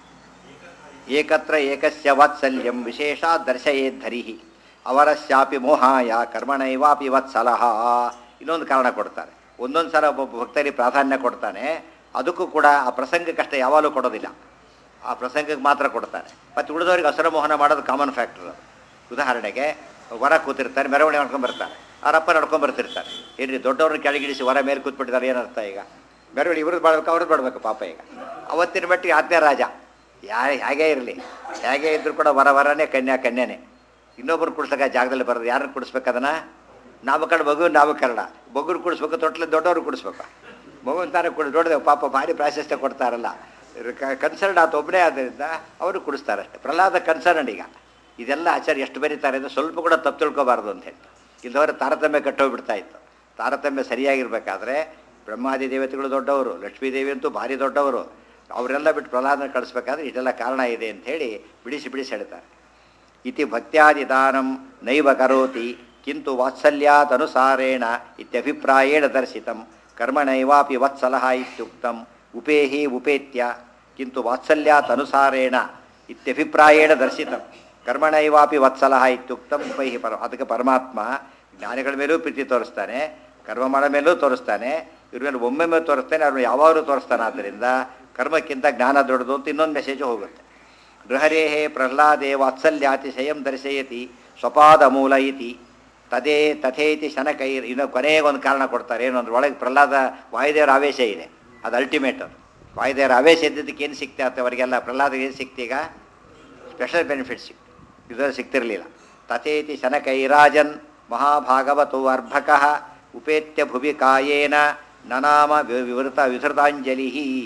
ಏಕತ್ರ ಏಕಸ್ಯ ವಾತ್ಸಲ್ಯಂ ವಿಶೇಷ ದರ್ಶಯೇದ್ಧರಿ ಅವರಸ್ಯಾಪಿ ಮೋಹಾಯ ಕರ್ಮಣೈವಾಪಿ ವತ್ಸಲಹ ಇನ್ನೊಂದು ಕಾರಣ ಕೊಡ್ತಾರೆ ಒಂದೊಂದು ಸಲ ಒಬ್ಬ ಭಕ್ತರಿಗೆ ಪ್ರಾಧಾನ್ಯ ಕೊಡ್ತಾನೆ ಅದಕ್ಕೂ ಕೂಡ ಆ ಪ್ರಸಂಗಕ್ಕಷ್ಟೇ ಯಾವಾಗಲೂ ಕೊಡೋದಿಲ್ಲ ಆ ಪ್ರಸಂಗಕ್ಕೆ ಮಾತ್ರ ಕೊಡ್ತಾನೆ ಮತ್ತು ಉಳಿದವರಿಗೆ ಹಸರ ಮೋಹನ ಮಾಡೋದು ಕಾಮನ್ ಫ್ಯಾಕ್ಟರ್ ಉದಾಹರಣೆಗೆ ವರ ಕೂತಿರ್ತಾರೆ ಮೆರವಣಿಗೆ ಮಾಡ್ಕೊಂಡು ಬರ್ತಾರೆ ಅವರಪ್ಪ ನಡ್ಕೊಂಡು ಬರ್ತಿರ್ತಾರೆ ಏನ್ರಿ ದೊಡ್ಡವ್ರನ್ನ ಕೆಳಗಿಳಿಸಿ ವರ ಮೇಲೆ ಕೂತ್ಬಿಟ್ಟಿದ್ದಾರೆ ಏನರ್ಥ ಈಗ ಮೆರವಣಿಗೆ ಇವ್ರದ್ದು ಮಾಡ್ಬೇಕು ಅವ್ರದ್ದು ಮಾಡ್ಬೇಕು ಪಾಪ ಈಗ ಅವತ್ತಿನ ಮಟ್ಟಿಗೆ ಆಜ್ಞೆ ರಾಜ ಯಾ ಹೇಗೇ ಇರಲಿ ಹೇಗೆ ಇದ್ರೂ ಕೂಡ ವರ ವರನೇ ಕನ್ಯಾ ಕನ್ಯಾನೇ ಇನ್ನೊಬ್ರು ಕುಡಿಸಕ ಜಾಗದಲ್ಲಿ ಬರೋದು ಯಾರನ್ನು ಕುಡಿಸ್ಬೇಕು ಅದನ್ನು ನಾಮಕರಣ ಮಗು ನಾಮಕರಣ ಮಗುನ ಕುಡಿಸ್ಬೇಕು ತೊಟ್ಲ ದೊಡ್ಡವ್ರು ಕುಡಿಸ್ಬೇಕು ಮಗುನ ತಾನೇ ಕುಡಿ ನೋಡಿದೆ ಪಾಪ ಭಾರಿ ಪ್ರಾಶಸ್ತ್ಯ ಕೊಡ್ತಾರಲ್ಲ ಕನ್ಸರ್ನ್ ಆತ ಒಬ್ಬನೇ ಆದ್ದರಿಂದ ಅವರು ಕುಡಿಸ್ತಾರೆ ಅಷ್ಟೇ ಪ್ರಹ್ಲಾದ ಕನ್ಸರ್ನ್ ಈಗ ಇದೆಲ್ಲ ಆಚಾರ್ಯ ಎಷ್ಟು ಬರೀತಾರೆ ಅಂದರೆ ಸ್ವಲ್ಪ ಕೂಡ ತಪ್ಪು ತಿಳ್ಕೊಬಾರ್ದು ಅಂತ ಹೇಳಿ ಇಲ್ಲದವರೆ ತಾರತಮ್ಯ ಕಟ್ಟೋಗ್ಬಿಡ್ತಾ ಇತ್ತು ತಾರತಮ್ಯ ಸರಿಯಾಗಿರ್ಬೇಕಾದ್ರೆ ಬ್ರಹ್ಮಾದಿ ದೇವತೆಗಳು ದೊಡ್ಡವರು ಲಕ್ಷ್ಮೀದೇವಿ ಅಂತೂ ಭಾರಿ ದೊಡ್ಡವರು ಅವರೆಲ್ಲ ಬಿಟ್ಟು ಪ್ರಹ್ಲಾದನ ಕಳಿಸ್ಬೇಕಾದ್ರೆ ಇದೆಲ್ಲ ಕಾರಣ ಇದೆ ಅಂತ ಹೇಳಿ ಬಿಡಿಸಿ ಬಿಡಿಸಿ ಹೇಳ್ತಾರೆ ಇತಿ ಭಕ್ತ್ಯಾದಿದಾನಂ ನೈವ ಕರೋತಿ ಕಿಂತು ವಾತ್ಸಲ್ಯಾತ್ ಅನುಸಾರೇಣ ಇತ್ಯಭಿಪ್ರಾಯೇಣ ದರ್ಶಿತಂ ಕರ್ಮಣೈವಾಪಿ ವತ್ಸಲಃ ಇತ್ಯುಕ್ತಂ ಉಪೇಹಿ ಉಪೇತ್ಯ ಕಿಂತು ವಾತ್ಸಲ್ಯಾತ್ ಅನುಸಾರೇಣ ಇತ್ಯಭಿಪ್ರಾಯೇಣ ದರ್ಶಿತಂ ಕರ್ಮಣೈವಾಪಿ ವತ್ಸಲಃ ಇತ್ಯುಕ್ತಂ ಉಪೈಹಿ ಪರ ಅದಕ್ಕೆ ಪರಮಾತ್ಮ ಜ್ಞಾನಿಗಳ ಮೇಲೂ ಪ್ರೀತಿ ತೋರಿಸ್ತಾನೆ ಕರ್ಮ ಮಾಡೋ ಮೇಲೂ ತೋರಿಸ್ತಾನೆ ಇವ್ರ ಮೇಲೆ ಒಮ್ಮೊಮ್ಮೆ ತೋರಿಸ್ತಾನೆ ಅವ್ರನ್ನ ಯಾವಾಗಲೂ ತೋರಿಸ್ತಾನೆ ಆದ್ದರಿಂದ ಕರ್ಮಕ್ಕಿಂತ ಜ್ಞಾನ ದೊಡ್ಡದು ಅಂತ ಇನ್ನೊಂದು ಮೆಸೇಜು ಹೋಗುತ್ತೆ ಗೃಹರೇಹೇ ಪ್ರಹ್ಲಾದೇ ವಾತ್ಸಲ್ಯಾತಿಶಯಂ ದರ್ಶಯತಿ ಸ್ವಪಾದ ಮೂಲ ಇತಿ ತದೇ ತಥೇತಿ ಶನಕೈರ್ ಇನ್ನು ಕೊನೆಗೆ ಒಂದು ಕಾರಣ ಕೊಡ್ತಾರೆ ಏನು ಅಂದ್ರೆ ಒಳಗೆ ಪ್ರಹ್ಲಾದ ವಾಯುದೇವರ ಆವೇಶ ಇದೆ ಅದು ಅಲ್ಟಿಮೇಟ್ ಅದು ವಾಯುದೇವರ ಆವೇಶ ಇದ್ದಿದ್ದಕ್ಕೆ ಏನು ಸಿಕ್ತೆ ಅಂತ ಅವರಿಗೆಲ್ಲ ಪ್ರಹ್ಲಾದ ಏನು ಸಿಕ್ತೀಗ ಸ್ಪೆಷಲ್ ಬೆನಿಫಿಟ್ ಸಿಕ್ತು ಇದರಲ್ಲಿ ಸಿಗ್ತಿರಲಿಲ್ಲ ತಥೇತಿ ಶನಕೈರಾಜನ್ ಮಹಾಭಾಗವತು ಅರ್ಭಕಃ ಉಪೇತ್ಯ ಭುವಿ ಕಾಯೇನ ನನಾಮ ವಿ- ವಿವೃತ ವಿಧೃತಾಂಜಲಿ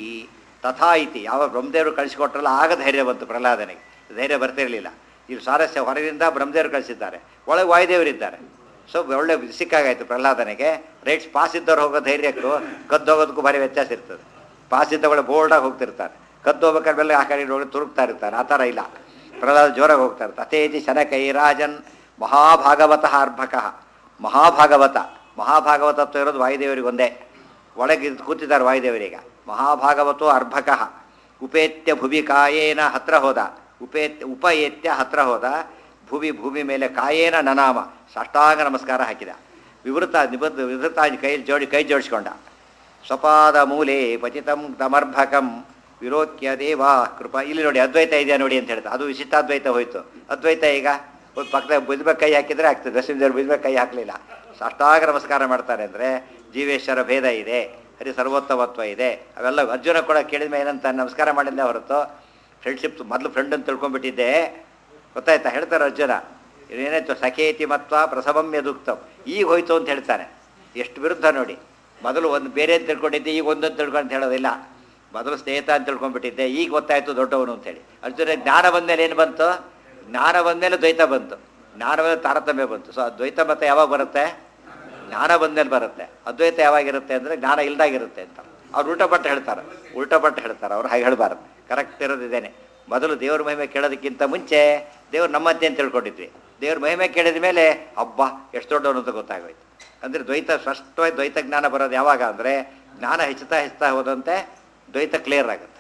ತಥಾ ಇತಿ ಯಾವ ಬ್ರಹ್ಮದೇವರು ಕಳಿಸಿಕೊಟ್ರಲ್ಲ ಆಗ ಧೈರ್ಯ ಬಂತು ಪ್ರಹ್ಲಾದನಿಗೆ ಧೈರ್ಯ ಬರ್ತಿರಲಿಲ್ಲ ಇಲ್ಲಿ ಸ್ವಾರಸ್ಯ ಹೊರಗಿಂದ ಬ್ರಹ್ಮದೇವರು ಕಳಿಸಿದ್ದಾರೆ ಒಳಗೆ ವಾಯುದೇವರಿದ್ದಾರೆ ಸೊ ಒಳ್ಳೆ ಸಿಕ್ಕಾಗಾಯ್ತು ಪ್ರಹ್ಲಾದನಿಗೆ ರೈಟ್ಸ್ ಪಾಸ್ ಇದ್ದವ್ರು ಹೋಗೋ ಧೈರ್ಯಕ್ಕೂ ಕದ್ದು ಹೋಗೋದಕ್ಕೂ ಭಾರಿ ವ್ಯತ್ಯಾಸ ಇರ್ತದೆ ಪಾಸ್ ಇದ್ದಗಳು ಬೋಲ್ಡಾಗಿ ಹೋಗ್ತಿರ್ತಾರೆ ಕದ್ದು ಹೋಗ್ಬೇಕಾದ್ರೆ ಬೆಲ್ಲ ಆ ಕಡೆ ಹೋಗಿ ತುರುಕ್ತಾ ಇರ್ತಾರೆ ಆ ಥರ ಇಲ್ಲ ಪ್ರಹ್ಲಾದ ಜೋರಾಗಿ ಹೋಗ್ತಾರೆ ತಥೇತಿ ಶನಕೈರಾಜನ್ ಮಹಾಭಾಗವತಃ ಅರ್ಭಕಃ ಮಹಾಭಾಗವತ ಮಹಾಭಾಗವತತ್ವ ಇರೋದು ವಾಯುದೇವರಿಗೆ ಒಂದೇ ಒಳಗೆ ಇದ್ದು ಕೂತಿದ್ದಾರೆ ವಾಯುದೇವರೀಗ ಮಹಾಭಾಗವತೋ ಅರ್ಭಕಃ ಉಪೇತ್ಯ ಭುವಿ ಕಾಯೇನ ಹತ್ರ ಹೋದ ಉಪೇತ್ಯ ಉಪಯೇತ್ಯ ಹತ್ರ ಹೋದ ಭುವಿ ಭೂಮಿ ಮೇಲೆ ಕಾಯೇನ ನನಾಮ ಸಾಷ್ಟಾಂಗ ನಮಸ್ಕಾರ ಹಾಕಿದ ವಿವೃತ ನಿಬದ್ಧ ವಿವೃತ ಕೈ ಜೋಡಿ ಕೈ ಜೋಡಿಸ್ಕೊಂಡ ಸ್ವಪಾದ ಮೂಲೆ ಪತಿತಂ ತಮರ್ಭಕಂ ವಿರೋಕ್ಯ ದೇವ ಕೃಪಾ ಇಲ್ಲಿ ನೋಡಿ ಅದ್ವೈತ ಇದೆಯಾ ನೋಡಿ ಅಂತ ಹೇಳ್ತಾರೆ ಅದು ವಿಶಿಷ್ಟಾದ್ವೈತ ಹೋಯ್ತು ಅದ್ವೈತ ಈಗ ಒಂದು ಪಕ್ಕದ ಬಿದ್ಬೇಕು ಕೈ ಹಾಕಿದರೆ ಆಗ್ತದೆ ದಶಮಿದೇವ್ರು ಬಿದ್ಬೇಕು ಕೈ ಹಾಕಲಿಲ್ಲ ಸಾಷ್ಟಾಂಗ ನಮಸ್ಕಾರ ಮಾಡ್ತಾರೆ ಅಂದರೆ ಜೀವೇಶ್ವರ ಭೇದ ಇದೆ ಹರಿ ಸರ್ವೋತ್ತಮತ್ವ ಇದೆ ಅವೆಲ್ಲ ಅರ್ಜುನ ಕೂಡ ಕೇಳಿದ ಮೇಲೆ ಏನಂತ ನಮಸ್ಕಾರ ಮಾಡಿದ್ದೆ ಹೊರತು ಫ್ರೆಂಡ್ಶಿಪ್ ಮೊದಲು ಫ್ರೆಂಡ್ ಅಂತ ತಿಳ್ಕೊಂಡ್ಬಿಟ್ಟಿದ್ದೆ ಗೊತ್ತಾಯ್ತಾ ಹೇಳ್ತಾರೆ ಅರ್ಜುನ ಏನಾಯ್ತು ಸಖೇತಿ ಮತ್ವ ಪ್ರಸವಂ ಯದುಕ್ತಂ ಈಗ ಹೋಯ್ತು ಅಂತ ಹೇಳ್ತಾನೆ ಎಷ್ಟು ವಿರುದ್ಧ ನೋಡಿ ಮೊದಲು ಒಂದು ಬೇರೆ ಅಂತ ತಿಳ್ಕೊಂಡಿದ್ದೆ ಈಗ ಒಂದೊಂದು ತಿಳ್ಕೊಂಡು ಅಂತ ಹೇಳೋದಿಲ್ಲ ಮೊದಲು ಸ್ನೇಹಿತ ಅಂತ ತಿಳ್ಕೊಂಡ್ಬಿಟ್ಟಿದ್ದೆ ಈಗ ಗೊತ್ತಾಯ್ತು ದೊಡ್ಡವನು ಅಂತೇಳಿ ಅರ್ಜುನ ಜ್ಞಾನ ಬಂದಮೇಲೆ ಏನು ಬಂತು ಜ್ಞಾನ ಬಂದಮೇಲೆ ದ್ವೈತ ಬಂತು ಜ್ಞಾನ ಬಂದ ತಾರತಮ್ಯ ಬಂತು ಸೊ ದ್ವೈತ ಮತ ಯಾವಾಗ ಬರುತ್ತೆ ಜ್ಞಾನ ಬಂದಮೇಲೆ ಬರುತ್ತೆ ಅದ್ವೈತ ಯಾವಾಗಿರುತ್ತೆ ಅಂದರೆ ಜ್ಞಾನ ಇಲ್ದಾಗಿರುತ್ತೆ ಅಂತ ಅವ್ರು ಉಲ್ಟ ಪಟ್ಟು ಹೇಳ್ತಾರೆ ಉಲ್ಟ ಪಟ್ಟು ಹೇಳ್ತಾರೆ ಅವ್ರು ಹಾಗೆ ಹೇಳಬಾರ್ದು ಕರೆಕ್ಟ್ ಇರೋದಿದ್ದೇನೆ ಮೊದಲು ದೇವ್ರ ಮಹಿಮೆ ಕೇಳೋದಕ್ಕಿಂತ ಮುಂಚೆ ದೇವ್ರು ನಮ್ಮತ್ತೆ ಅಂತ ತಿಳ್ಕೊಂಡಿದ್ವಿ ದೇವ್ರ ಮಹಿಮೆ ಕೇಳಿದ ಮೇಲೆ ಹಬ್ಬ ಎಷ್ಟು ದೊಡ್ಡವನು ಅಂತ ಗೊತ್ತಾಗೋಯ್ತು ಅಂದರೆ ದ್ವೈತ ಸ್ಪಷ್ಟವಾಗಿ ದ್ವೈತ ಜ್ಞಾನ ಬರೋದು ಯಾವಾಗ ಅಂದರೆ ಜ್ಞಾನ ಹೆಚ್ಚುತ್ತಾ ಹೆಚ್ಚುತ್ತಾ ಹೋದಂತೆ ದ್ವೈತ ಕ್ಲಿಯರ್ ಆಗುತ್ತೆ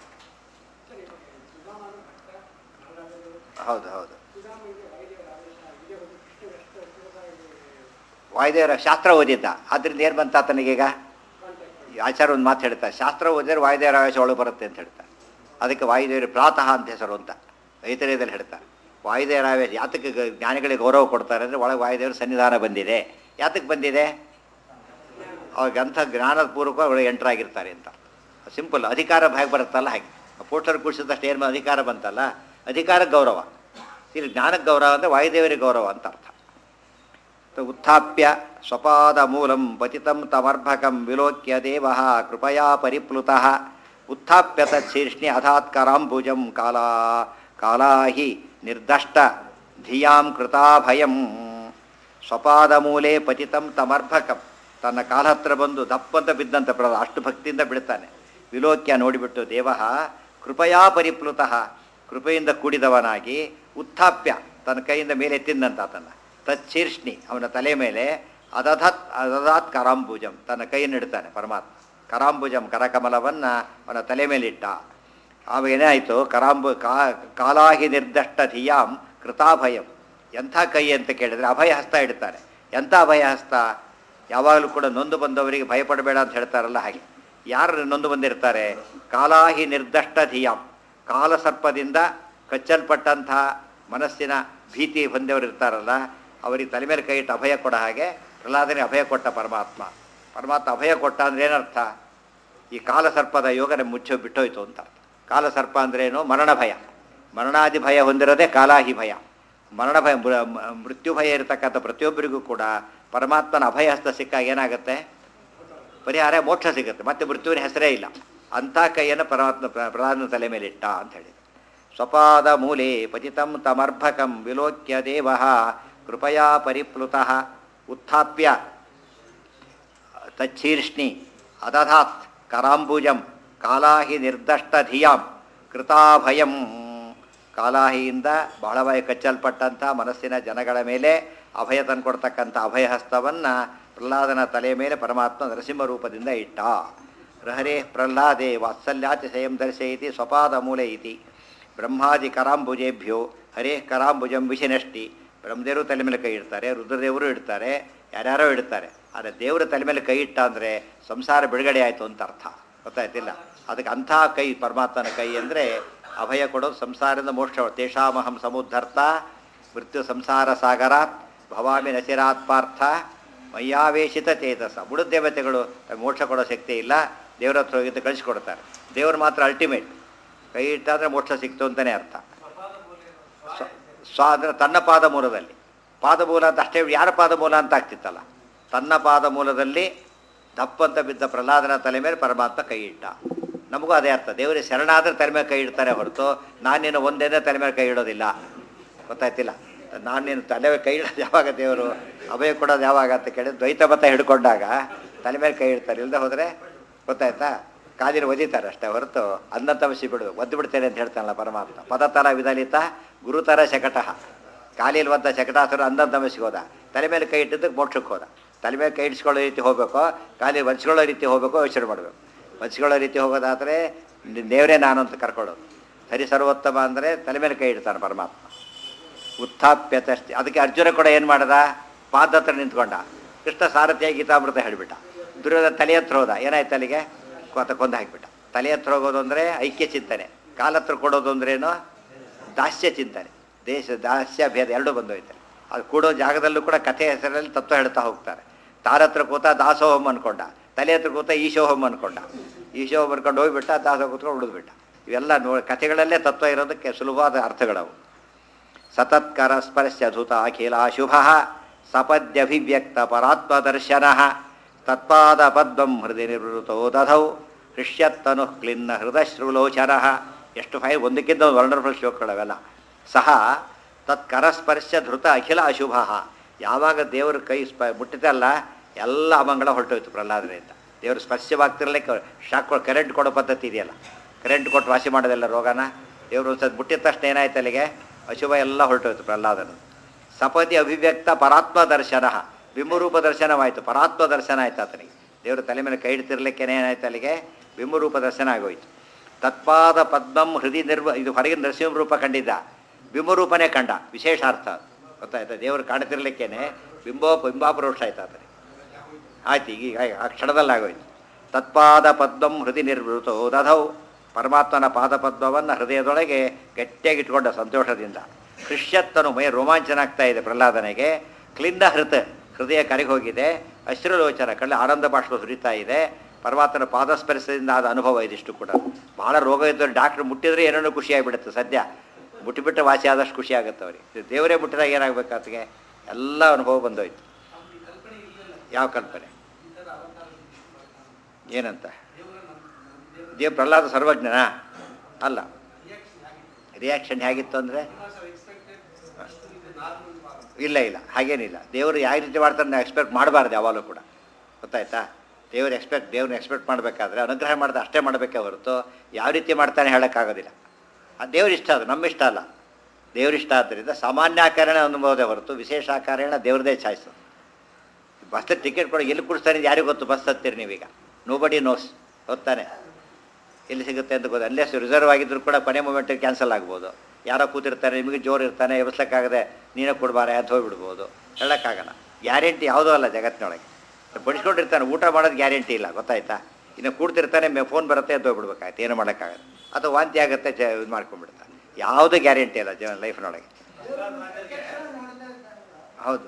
ಹೌದು ಹೌದು ವಾಯುದೇವರ ಶಾಸ್ತ್ರ ಓದಿದ್ದ ಅದರಿಂದ ಏನು ಬಂತ ಆತನಿಗೀಗ ಈ ಆಚಾರ ಒಂದು ಮಾತು ಹೇಳ್ತಾರೆ ಶಾಸ್ತ್ರ ಓದಿದ್ರೆ ವಾಯುದೇವರ ಆವೇಶ ಒಳಗೆ ಬರುತ್ತೆ ಅಂತ ಹೇಳ್ತಾರೆ ಅದಕ್ಕೆ ವಾಯುದೇವರು ಪ್ರಾತಃ ಅಂತ ಹೆಸರು ಅಂತ ಐತರೇಯದಲ್ಲಿ ಹೇಳ್ತಾರೆ ವಾಯುದೇವರ ಆವೇಶ ಯಾತಕ್ಕೆ ಗ- ಜ್ಞಾನಿಗಳಿಗೆ ಗೌರವ ಕೊಡ್ತಾರೆ ಅಂದರೆ ಒಳಗೆ ವಾಯುದೇವರ ಸನ್ನಿಧಾನ ಬಂದಿದೆ ಯಾತಕ್ಕೆ ಬಂದಿದೆ ಅವ್ರಿಗೆ ಅಂಥ ಜ್ಞಾನದ ಪೂರ್ವಕ ಒಳಗೆ ಎಂಟರ್ ಆಗಿರ್ತಾರೆ ಅಂತ ಸಿಂಪಲ್ ಅಧಿಕಾರ ಹೇಗೆ ಬರುತ್ತಲ್ಲ ಹಾಗೆ ಪೋಸ್ಟರ್ ಕುಡಿಸಿದಷ್ಟು ಏನು ಅಧಿಕಾರ ಬಂತಲ್ಲ ಅಧಿಕಾರಕ್ಕೆ ಗೌರವ ಇಲ್ಲಿ ಜ್ಞಾನಕ್ಕೆ ಗೌರವ ಅಂದರೆ ವಾಯುದೇವರಿಗೆ ಗೌರವ ಅಂತ ಅರ್ಥ ತ ಉತ್ಥಾಪ್ಯ ಸ್ವಪಾದ ಮೂಲಂ ಪತಿತಂ ತಮರ್ಭಕಂ ವಿಲೋಕ್ಯ ದೇವ ಕೃಪಯಾ ಪರಿಪ್ಲುತಃ ಉತ್ಥಾಪ್ಯ ತತ್ಶೀರ್ಷ್ಣಿ ಅಧಾತ್ಕರಾಂಬುಜಂ ಕಾಲಾ ಕಾಲಾಹಿ ನಿರ್ದಷ್ಟ ಧಿಯಾಂ ಕೃತಾಭಯಂ ಸ್ವಪಾದ ಮೂಲೆ ಪತಿತಂ ತಮರ್ಭಕಂ ತನ್ನ ಕಾಲ ಹತ್ರ ಬಂದು ದಪ್ಪಂತ ಬಿದ್ದಂತ ಪ್ರದ ಅಷ್ಟು ಭಕ್ತಿಯಿಂದ ಬಿಡ್ತಾನೆ ವಿಲೋಕ್ಯ ನೋಡಿಬಿಟ್ಟು ದೇವ ಕೃಪಯಾ ಪರಿಪ್ಲುತಃ ಕೃಪೆಯಿಂದ ಕೂಡಿದವನಾಗಿ ಉತ್ಥಾಪ್ಯ ತನ್ನ ಕೈಯಿಂದ ಮೇಲೆ ಎತ್ತಿದಂತ ಆತನ ತಚ್ಛೀರ್ಷ್ಣಿ ಅವನ ತಲೆ ಮೇಲೆ ಅದಧತ್ ಅದಧಾತ್ ಕರಾಂಬುಜಂ ತನ್ನ ಕೈಯನ್ನು ಇಡ್ತಾನೆ ಪರಮಾತ್ಮ ಕರಾಂಬುಜಂ ಕರಕಮಲವನ್ನು ಅವನ ತಲೆ ಮೇಲಿಟ್ಟ ಆವಾಗ ಏನಾಯಿತು ಕರಾಂಬು ಕಾ ಕಾಲಾಹಿ ನಿರ್ದಷ್ಟ ಧಿಯಾಂ ಕೃತಾಭಯಂ ಎಂಥ ಕೈ ಅಂತ ಕೇಳಿದರೆ ಅಭಯ ಹಸ್ತ ಇಡ್ತಾನೆ ಎಂಥ ಅಭಯ ಹಸ್ತ ಯಾವಾಗಲೂ ಕೂಡ ನೊಂದು ಬಂದವರಿಗೆ ಭಯಪಡಬೇಡ ಅಂತ ಹೇಳ್ತಾರಲ್ಲ ಹಾಗೆ ಯಾರು ನೊಂದು ಬಂದಿರ್ತಾರೆ ಕಾಲಾಹಿ ನಿರ್ದಷ್ಟ ಧಿಯಾಂ ಕಾಲಸರ್ಪದಿಂದ ಕಚ್ಚಲ್ಪಟ್ಟಂಥ ಮನಸ್ಸಿನ ಭೀತಿ ಹೊಂದವರು ಇರ್ತಾರಲ್ಲ ಅವರಿಗೆ ತಲೆ ಮೇಲೆ ಕೈ ಇಟ್ಟು ಅಭಯ ಕೊಡ ಹಾಗೆ ಪ್ರಹ್ಲಾದನಿಗೆ ಅಭಯ ಕೊಟ್ಟ ಪರಮಾತ್ಮ ಪರಮಾತ್ಮ ಅಭಯ ಕೊಟ್ಟ ಅಂದ್ರೆ ಏನರ್ಥ ಈ ಕಾಲಸರ್ಪದ ಯೋಗನೆ ಮುಚ್ಚೋ ಬಿಟ್ಟೋಯ್ತು ಅಂತ ಅರ್ಥ ಕಾಲಸರ್ಪ ಅಂದ್ರೇನು ಮರಣ ಭಯ ಮರಣಾದಿ ಭಯ ಹೊಂದಿರೋದೇ ಕಾಲಾಹಿ ಭಯ ಮರಣ ಭಯ ಮೃ- ಮ- ಮೃತ್ಯು ಭಯ ಇರತಕ್ಕಂಥ ಪ್ರತಿಯೊಬ್ಬರಿಗೂ ಕೂಡ ಪರಮಾತ್ಮನ ಅಭಯ ಹಸ್ತ ಸಿಕ್ಕಾಗ ಏನಾಗುತ್ತೆ ಪರಿಹಾರ ಮೋಕ್ಷ ಸಿಗುತ್ತೆ ಮತ್ತೆ ಮೃತ್ಯುವಿನ ಹೆಸರೇ ಇಲ್ಲ ಅಂಥ ಕೈಯನ್ನು ಪರಮಾತ್ಮ ಪ್ರ- ಪ್ರಧಾನ ತಲೆ ಮೇಲೆ ಇಟ್ಟ ಅಂತ ಹೇಳಿದ ಸ್ವಪಾದ ಮೂಲೆ ಪತಿತಂ ತಮರ್ಭಕಂ ವಿಲೋಕ್ಯ ದೇವ ಕೃಪಯಾ ಪರಿಪ್ಲುತಃ ಉತ್ಥಾಪ್ಯ ತಚ್ಛೀರ್ಷ್ಣಿ ಅದಧಾತ್ ಕರಾಂಬುಜಂ ಕಾಲಾಹಿ ನಿರ್ದಷ್ಟ ಧಿಯಾಂ ಕೃತಾಭಯಂ ಕಾಲಾಹಿಯಿಂದ ಬಹಳವಾಗಿ ಕಚ್ಚಲ್ಪಟ್ಟಂಥ ಮನಸ್ಸಿನ ಜನಗಳ ಮೇಲೆ ಅಭಯ ತಂದುಕೊಡ್ತಕ್ಕಂಥ ಅಭಯಹಸ್ತವನ್ನು ಪ್ರಹ್ಲಾದನ ತಲೆಯ ಮೇಲೆ ಪರಮಾತ್ಮ ನರಸಿಂಹ ರೂಪದಿಂದ ಇಟ್ಟ ರಹರೇ ಪ್ರಹ್ಲಾದೆ ವಾತ್ಸಲ್ಯಾತಿಶಯಂ ದರ್ಶಯತಿ ಸ್ವಪಾದ ಮೂಲೆ ಇತಿ ಬ್ರಹ್ಮಾದಿ ಕರಾಂಬುಜೇಭ್ಯೋ ಹರೇ ಕರಾಂಬುಜಂ ವಿಷನಷ್ಟಿ ಬ್ರಹ್ಮದೇವರು ತಲೆ ಮೇಲೆ ಕೈ ಇಡ್ತಾರೆ ರುದ್ರದೇವರು ಇಡ್ತಾರೆ ಯಾರ್ಯಾರೋ ಇಡ್ತಾರೆ ಆದರೆ ದೇವರ ತಲೆ ಮೇಲೆ ಕೈ ಇಟ್ಟ ಅಂದರೆ ಸಂಸಾರ ಬಿಡುಗಡೆ ಆಯಿತು ಅಂತ ಅರ್ಥ ಗೊತ್ತಾಯ್ತಿಲ್ಲ ಅದಕ್ಕೆ ಅಂಥ ಕೈ ಪರಮಾತ್ಮನ ಕೈ ಅಂದರೆ ಅಭಯ ಕೊಡೋದು ಸಂಸಾರದಿಂದ ಮೋಕ್ಷ ತೇಷಾಮಹಂ ಸಮುದ್ಧರ್ತ ಮೃತ್ಯು ಸಂಸಾರ ಸಾಗರಾತ್ ಭವಾಮಿ ನಚಿರಾತ್ ಪಾರ್ಥ ಮಯ್ಯಾವೇಶಿತ ಚೇತಸ ಬುಡ ದೇವತೆಗಳು ತಮಗೆ ಮೋಕ್ಷ ಕೊಡೋ ಶಕ್ತಿ ಇಲ್ಲ ದೇವರ ಹತ್ರ ಹೋಗಿದ್ದು ಕಳಿಸ್ಕೊಡ್ತಾರೆ ದೇವರು ಮಾತ್ರ ಅಲ್ಟಿಮೇಟ್ ಕೈ ಇಟ್ಟಾದರೆ ಮೋಕ್ಷ ಸಿಕ್ತು ಅಂತಲೇ ಅರ್ಥ ಸ್ವ ಸ್ವ ಅಂದರೆ ತನ್ನ ಪಾದ ಮೂಲದಲ್ಲಿ ಪಾದ ಮೂಲ ಅಂತ ಅಷ್ಟೇ ಯಾರ ಪಾದ ಮೂಲ ಅಂತ ಆಗ್ತಿತ್ತಲ್ಲ ತನ್ನ ಪಾದ ಮೂಲದಲ್ಲಿ ದಪ್ಪಂತ ಬಿದ್ದ ಪ್ರಹ್ಲಾದನ ತಲೆ ಮೇಲೆ ಪರಮಾತ್ಮ ಕೈ ಇಟ್ಟ ನಮಗೂ ಅದೇ ಅರ್ಥ ದೇವರಿಗೆ ಶರಣಾದ್ರೆ ತಲೆ ಮೇಲೆ ಕೈ ಇಡ್ತಾರೆ ಹೊರತು ನಾನೇನು ಒಂದೇನೇ ತಲೆ ಮೇಲೆ ಕೈ ಇಡೋದಿಲ್ಲ ಗೊತ್ತಾಯ್ತಿಲ್ಲ ನಾನೇನು ತಲೆ ಮೇಲೆ ಕೈ ಇಡೋದು ಯಾವಾಗ ದೇವರು ಅಭಯ ಕೊಡೋದು ಯಾವಾಗ ಅಂತ ಕೇಳಿದ್ರೆ ದ್ವೈತ ಮತ ಹಿಡ್ಕೊಂಡಾಗ ತಲೆ ಮೇಲೆ ಕೈ ಇಡ್ತಾರೆ ಇಲ್ಲದೆ ಹೋದರೆ ಗೊತ್ತಾಯ್ತಾ ಕಾದಿನ ಒದಿತಾರೆ ಅಷ್ಟೇ ಹೊರತು ಅನ್ನ ತಮಸಿ ಬಿಡು ಒದ್ದು ಬಿಡ್ತೇನೆ ಅಂತ ಹೇಳ್ತಾನಲ್ಲ ಪರಮಾತ್ಮ ಪದತರ ವಿದಲಿತ ಗುರುತರ ಶಕಟಃ ಕಾಲಿಲ್ವಂತ ಶಕಟಾಸುರ ಅಂದ ತಮಸಿಗೆ ಹೋದ ತಲೆ ಮೇಲೆ ಕೈ ಇಟ್ಟಿದ್ದಕ್ಕೆ ಮೋಕ್ಷಕ್ಕೆ ಹೋದ ತಲೆ ಮೇಲೆ ಕೈ ಇಡಿಸ್ಕೊಳ್ಳೋ ರೀತಿ ಹೋಗಬೇಕು ಕಾಲಿ ವಂಚ್ಕೊಳ್ಳೋ ರೀತಿ ಹೋಗಬೇಕು ಯೋಚನೆ ಮಾಡಬೇಕು ವಂಚ್ಕೊಳ್ಳೋ ರೀತಿ ಹೋಗೋದಾದರೆ ದೇವರೇ ನಾನು ಅಂತ ಕರ್ಕೊಳ್ಳೋದು ಹರಿ ಸರ್ವೋತ್ತಮ ಅಂದರೆ ತಲೆ ಮೇಲೆ ಕೈ ಇಡ್ತಾನೆ ಪರಮಾತ್ಮ ಉತ್ಥಾಪ್ಯತಸ್ತಿ ಅದಕ್ಕೆ ಅರ್ಜುನ ಕೂಡ ಏನು ಮಾಡ್ದ ಪಾದ ಹತ್ರ ನಿಂತ್ಕೊಂಡ ಕೃಷ್ಣ ಸಾರಥಿಯ ಗೀತಾಮೃತ ಹೇಳಿಬಿಟ್ಟ ದುರ್ಯೋಧನ ತಲೆ ಹತ್ರ ಹೋದ ಏನಾಯ್ತು ಅಲ್ಲಿಗೆ ಕೊತ ಕೊಂದು ಹಾಕಿಬಿಟ್ಟ ತಲೆ ಹತ್ರ ಹೋಗೋದು ಅಂದರೆ ಐಕ್ಯ ಚಿಂತನೆ ಕಾಲ ಹತ್ರ ಕೊಡೋದು ಅಂದ್ರೇನು ದಾಸ್ಯ ಚಿಂತನೆ ದೇಶ ದಾಸ್ಯ ಭೇದ ಎರಡೂ ಬಂದೋಯ್ತಾರೆ ಅದು ಕೂಡೋ ಜಾಗದಲ್ಲೂ ಕೂಡ ಕಥೆ ಹೆಸರಲ್ಲಿ ತತ್ವ ಹೇಳ್ತಾ ಹೋಗ್ತಾರೆ ತಾರ ಹತ್ರ ಕೂತ ದಾಸೋಹಂ ಅನ್ಕೊಂಡ ತಲೆ ಹತ್ರ ಕೂತ ಈಶೋಹಂ ಅನ್ಕೊಂಡ ಈಶೋಹಂ ಅನ್ಕೊಂಡು ಹೋಗ್ಬಿಟ್ಟ ದಾಸೋಹ ಕೂತ್ಕೊಂಡು ಉಳಿದ್ಬಿಟ್ಟ ಇವೆಲ್ಲ ನೋ ಕಥೆಗಳಲ್ಲೇ ತತ್ವ ಇರೋದಕ್ಕೆ ಸುಲಭವಾದ ಅರ್ಥಗಳವು ಸತತ್ಕರ ಸ್ಪರ್ಶಧುತ ಅಖಿಲ ಶುಭ ಸಪದ್ಯಭಿವ್ಯಕ್ತ ಪರಾತ್ಮದರ್ಶನ ತತ್ಪಾದ ಪದ್ಮಂ ಹೃದಯ ನಿವೃತ್ತೋ ದಧೌ ಹೃಷ್ಯತ್ತನು ಕ್ಲಿನ್ನ ಹೃದಯಶ್ರುಲೋಚನ ಎಷ್ಟು ಫೈ ಒಂದಕ್ಕಿಂತ ಒಂದು ವರ್ಣರ್ಫುಲ್ ಶ್ಲೋಕಗಳವೆಲ್ಲ ಸಹ ತತ್ಕರಸ್ಪರ್ಶ ಧೃತ ಅಖಿಲ ಅಶುಭ ಯಾವಾಗ ದೇವರ ಕೈ ಸ್ಪ ಮುಟ್ಟಿತಲ್ಲ ಎಲ್ಲ ಅಮಂಗಳ ಹೊರಟೋಯ್ತು ಪ್ರಹ್ಲಾದರಿಂದ ದೇವರು ಸ್ಪರ್ಶವಾಗ್ತಿರಲೇ ಶಾಕ್ ಕರೆಂಟ್ ಕೊಡೋ ಪದ್ಧತಿ ಇದೆಯಲ್ಲ ಕರೆಂಟ್ ಕೊಟ್ಟು ವಾಸಿ ಮಾಡೋದೆಲ್ಲ ರೋಗನ ದೇವರು ಒಂದು ಸತಿ ಮುಟ್ಟಿದ ತಕ್ಷಣ ಏನಾಯ್ತು ಅಲ್ಲಿಗೆ ಅಶುಭ ಎಲ್ಲ ಹೊರಟೋಯ್ತು ಪ್ರಹ್ಲಾದನ ಸಪದಿ ಅಭಿವ್ಯಕ್ತ ಪರಾತ್ಮ ದರ್ಶನ ಬಿಂಬರೂಪ ದರ್ಶನವಾಯಿತು ಪರಾತ್ಮ ದರ್ಶನ ಆಯ್ತು ಆತನಿಗೆ ದೇವರು ತಲೆ ಮೇಲೆ ಕೈ ಇಡ್ತಿರ್ಲಿಕ್ಕೆ ಏನಾಯ್ತು ಅಲ್ಲಿಗೆ ಬಿಂಬರೂಪ ದರ್ಶನ ಆಗೋಯ್ತು ತತ್ಪಾದ ಪದ್ಮಂ ಹೃದಯ ನಿರ್ವ ಇದು ಹೊರಗಿನ ನರಸಿಂಹ ರೂಪ ಕಂಡಿದ್ದ ಬಿಂಬರೂಪನೇ ಕಂಡ ವಿಶೇಷ ಅರ್ಥ ಅದು. ಗೊತ್ತಾಯ್ತಾ ದೇವರು ಕಾಣ್ತಿರ್ಲಿಕ್ಕೇನೆ ಬಿಂಬೋ ಬಿಂಬಾಪರೋಕ್ಷ ಆಯ್ತು ಆತನಿಗೆ ಆಯ್ತು ಈಗ ಆ ಕ್ಷಣದಲ್ಲಿ ಆಗೋಯ್ತು ತತ್ಪಾದ ಪದ್ಮಂ ಹೃದಯ ನಿರ್ವೃತೋ ದಧೌ ಪರಮಾತ್ಮನ ಪಾದಪದ್ಮವನ್ನು ಹೃದಯದೊಳಗೆ ಗಟ್ಟಿಯಾಗಿ ಇಟ್ಕೊಂಡ ಸಂತೋಷದಿಂದ ಹೃಷ್ಯತ್ತನು ಮೈ ರೋಮಾಂಚನ ಆಗ್ತಾ ಇದೆ ಪ್ರಹ್ಲಾದನಿಗೆ ಕ್ಲಿಂದ ಹೃತ ಹೃದಯ ಕರಗಿ ಹೋಗಿದೆ ಅಶ್ರುಲೋಚನ ಕಳ್ಳ ಆನಂದ ಬಾಷ್ಪ ಸುರಿತಾ ಇದೆ ಪರಮಾತ್ಮನ ಪಾದಸ್ಪರ್ಶದಿಂದ ಆದ ಅನುಭವ ಇದಿಷ್ಟು ಕೂಡ ಭಾಳ ರೋಗ ಇದ್ದವ್ರು ಡಾಕ್ಟ್ರ್ ಮುಟ್ಟಿದ್ರೆ ಏನೇನೋ ಖುಷಿಯಾಗಿಬಿಡುತ್ತೆ ಸದ್ಯ ಮುಟ್ಟಿಬಿಟ್ಟು ವಾಸಿ ಆದಷ್ಟು ಖುಷಿ ಆಗುತ್ತೆ ಅವ್ರಿಗೆ ದೇವರೇ ಮುಟ್ಟಿದಾಗ ಏನಾಗಬೇಕು ಆತಗೆ ಎಲ್ಲ ಅನುಭವ ಬಂದೋಯ್ತು ಯಾವ ಕಲ್ಪನೆ ಏನಂತ ದೇವ ಪ್ರಹ್ಲಾದ ಸರ್ವಜ್ಞನ ಅಲ್ಲ ರಿಯಾಕ್ಷನ್ ಹೇಗಿತ್ತು ಅಂದರೆ ಇಲ್ಲ ಇಲ್ಲ ಹಾಗೇನಿಲ್ಲ ದೇವರು ಯಾವ ರೀತಿ ಮಾಡ್ತಾರೆ ನಾವು ಎಕ್ಸ್ಪೆಕ್ಟ್ ಮಾಡಬಾರ್ದು ಯಾವಾಗಲೂ ಕೂಡ ಗೊತ್ತಾಯ್ತಾ ದೇವ್ರು ಎಕ್ಸ್ಪೆಕ್ಟ್ ದೇವ್ರನ್ನ ಎಕ್ಸ್ಪೆಕ್ಟ್ ಮಾಡಬೇಕಾದ್ರೆ ಅನುಗ್ರಹ ಮಾಡಿದ ಅಷ್ಟೇ ಮಾಡಬೇಕೇ ಹೊರತು ಯಾವ ರೀತಿ ಮಾಡ್ತಾನೆ ಹೇಳೋಕ್ಕಾಗೋದಿಲ್ಲ ಅದು ದೇವ್ರ ಇಷ್ಟ ಅದು ನಮ್ಮ ಇಷ್ಟ ಅಲ್ಲ ದೇವ್ರ ಇಷ್ಟ ಆದ್ದರಿಂದ ಸಾಮಾನ್ಯ ಆಕಾರಣ ಅನುಭವದೇ ಹೊರತು ವಿಶೇಷ ಆಕಾರಣ ದೇವ್ರದೇ ಚಾಯ್ಸು ಬಸ್ ಟಿಕೆಟ್ ಕೊಡಿ ಎಲ್ಲಿ ಕೊಡಿಸ್ತಾನೆ ಯಾರಿಗೂ ಗೊತ್ತು ಬಸ್ ಹತ್ತೀರಿ ನೀವೀಗ ನೋ ಬಡಿ ನೋಸ್ ಹೊತ್ತಾನೆ ಎಲ್ಲಿ ಸಿಗುತ್ತೆ ಅಂತ ಗೊತ್ತು ಅಲ್ಲೇ ರಿಸರ್ವ್ ಆಗಿದ್ರು ಕೂಡ ಕೊನೆ ಮೂಮೆಂಟಿಗೆ ಕ್ಯಾನ್ಸಲ್ ಆಗ್ಬೋದು ಯಾರೋ ಕೂತಿರ್ತಾರೆ ನಿಮಗೆ ಜೋರು ಇರ್ತಾನೆ ಎಬ್ಸಕ್ಕಾಗದೆ ನೀನೇ ಕೊಡಬಾರೆ ಅಂತ ಹೋಗ್ಬಿಡ್ಬೋದು ಹೇಳೋಕ್ಕಾಗಲ್ಲ ಗ್ಯಾರಂಟಿ ಯಾವುದೂ ಅಲ್ಲ ಜಗತ್ತಿನೊಳಗೆ ಬಡಿಸ್ಕೊಂಡಿರ್ತಾನೆ ಊಟ ಮಾಡೋದು ಗ್ಯಾರಂಟಿ ಇಲ್ಲ ಗೊತ್ತಾಯ್ತಾ ಇನ್ನು ಕೂಡ್ತಿರ್ತಾನೆ ಮೇ ಫೋನ್ ಬರುತ್ತೆ ಅಂತ ಹೋಗ್ಬಿಡ್ಬೇಕಾಯ್ತು ಏನು ಮಾಡೋಕ್ಕಾಗಲ್ಲ ಅಥವಾ ವಾಂತಿ ಆಗುತ್ತೆ ಜ ಇದು ಮಾಡ್ಕೊಂಡ್ಬಿಡ್ತಾನೆ ಯಾವುದೇ ಗ್ಯಾರಂಟಿ ಇಲ್ಲ ಜನ ಲೈಫ್ನೊಳಗೆ ಹೌದು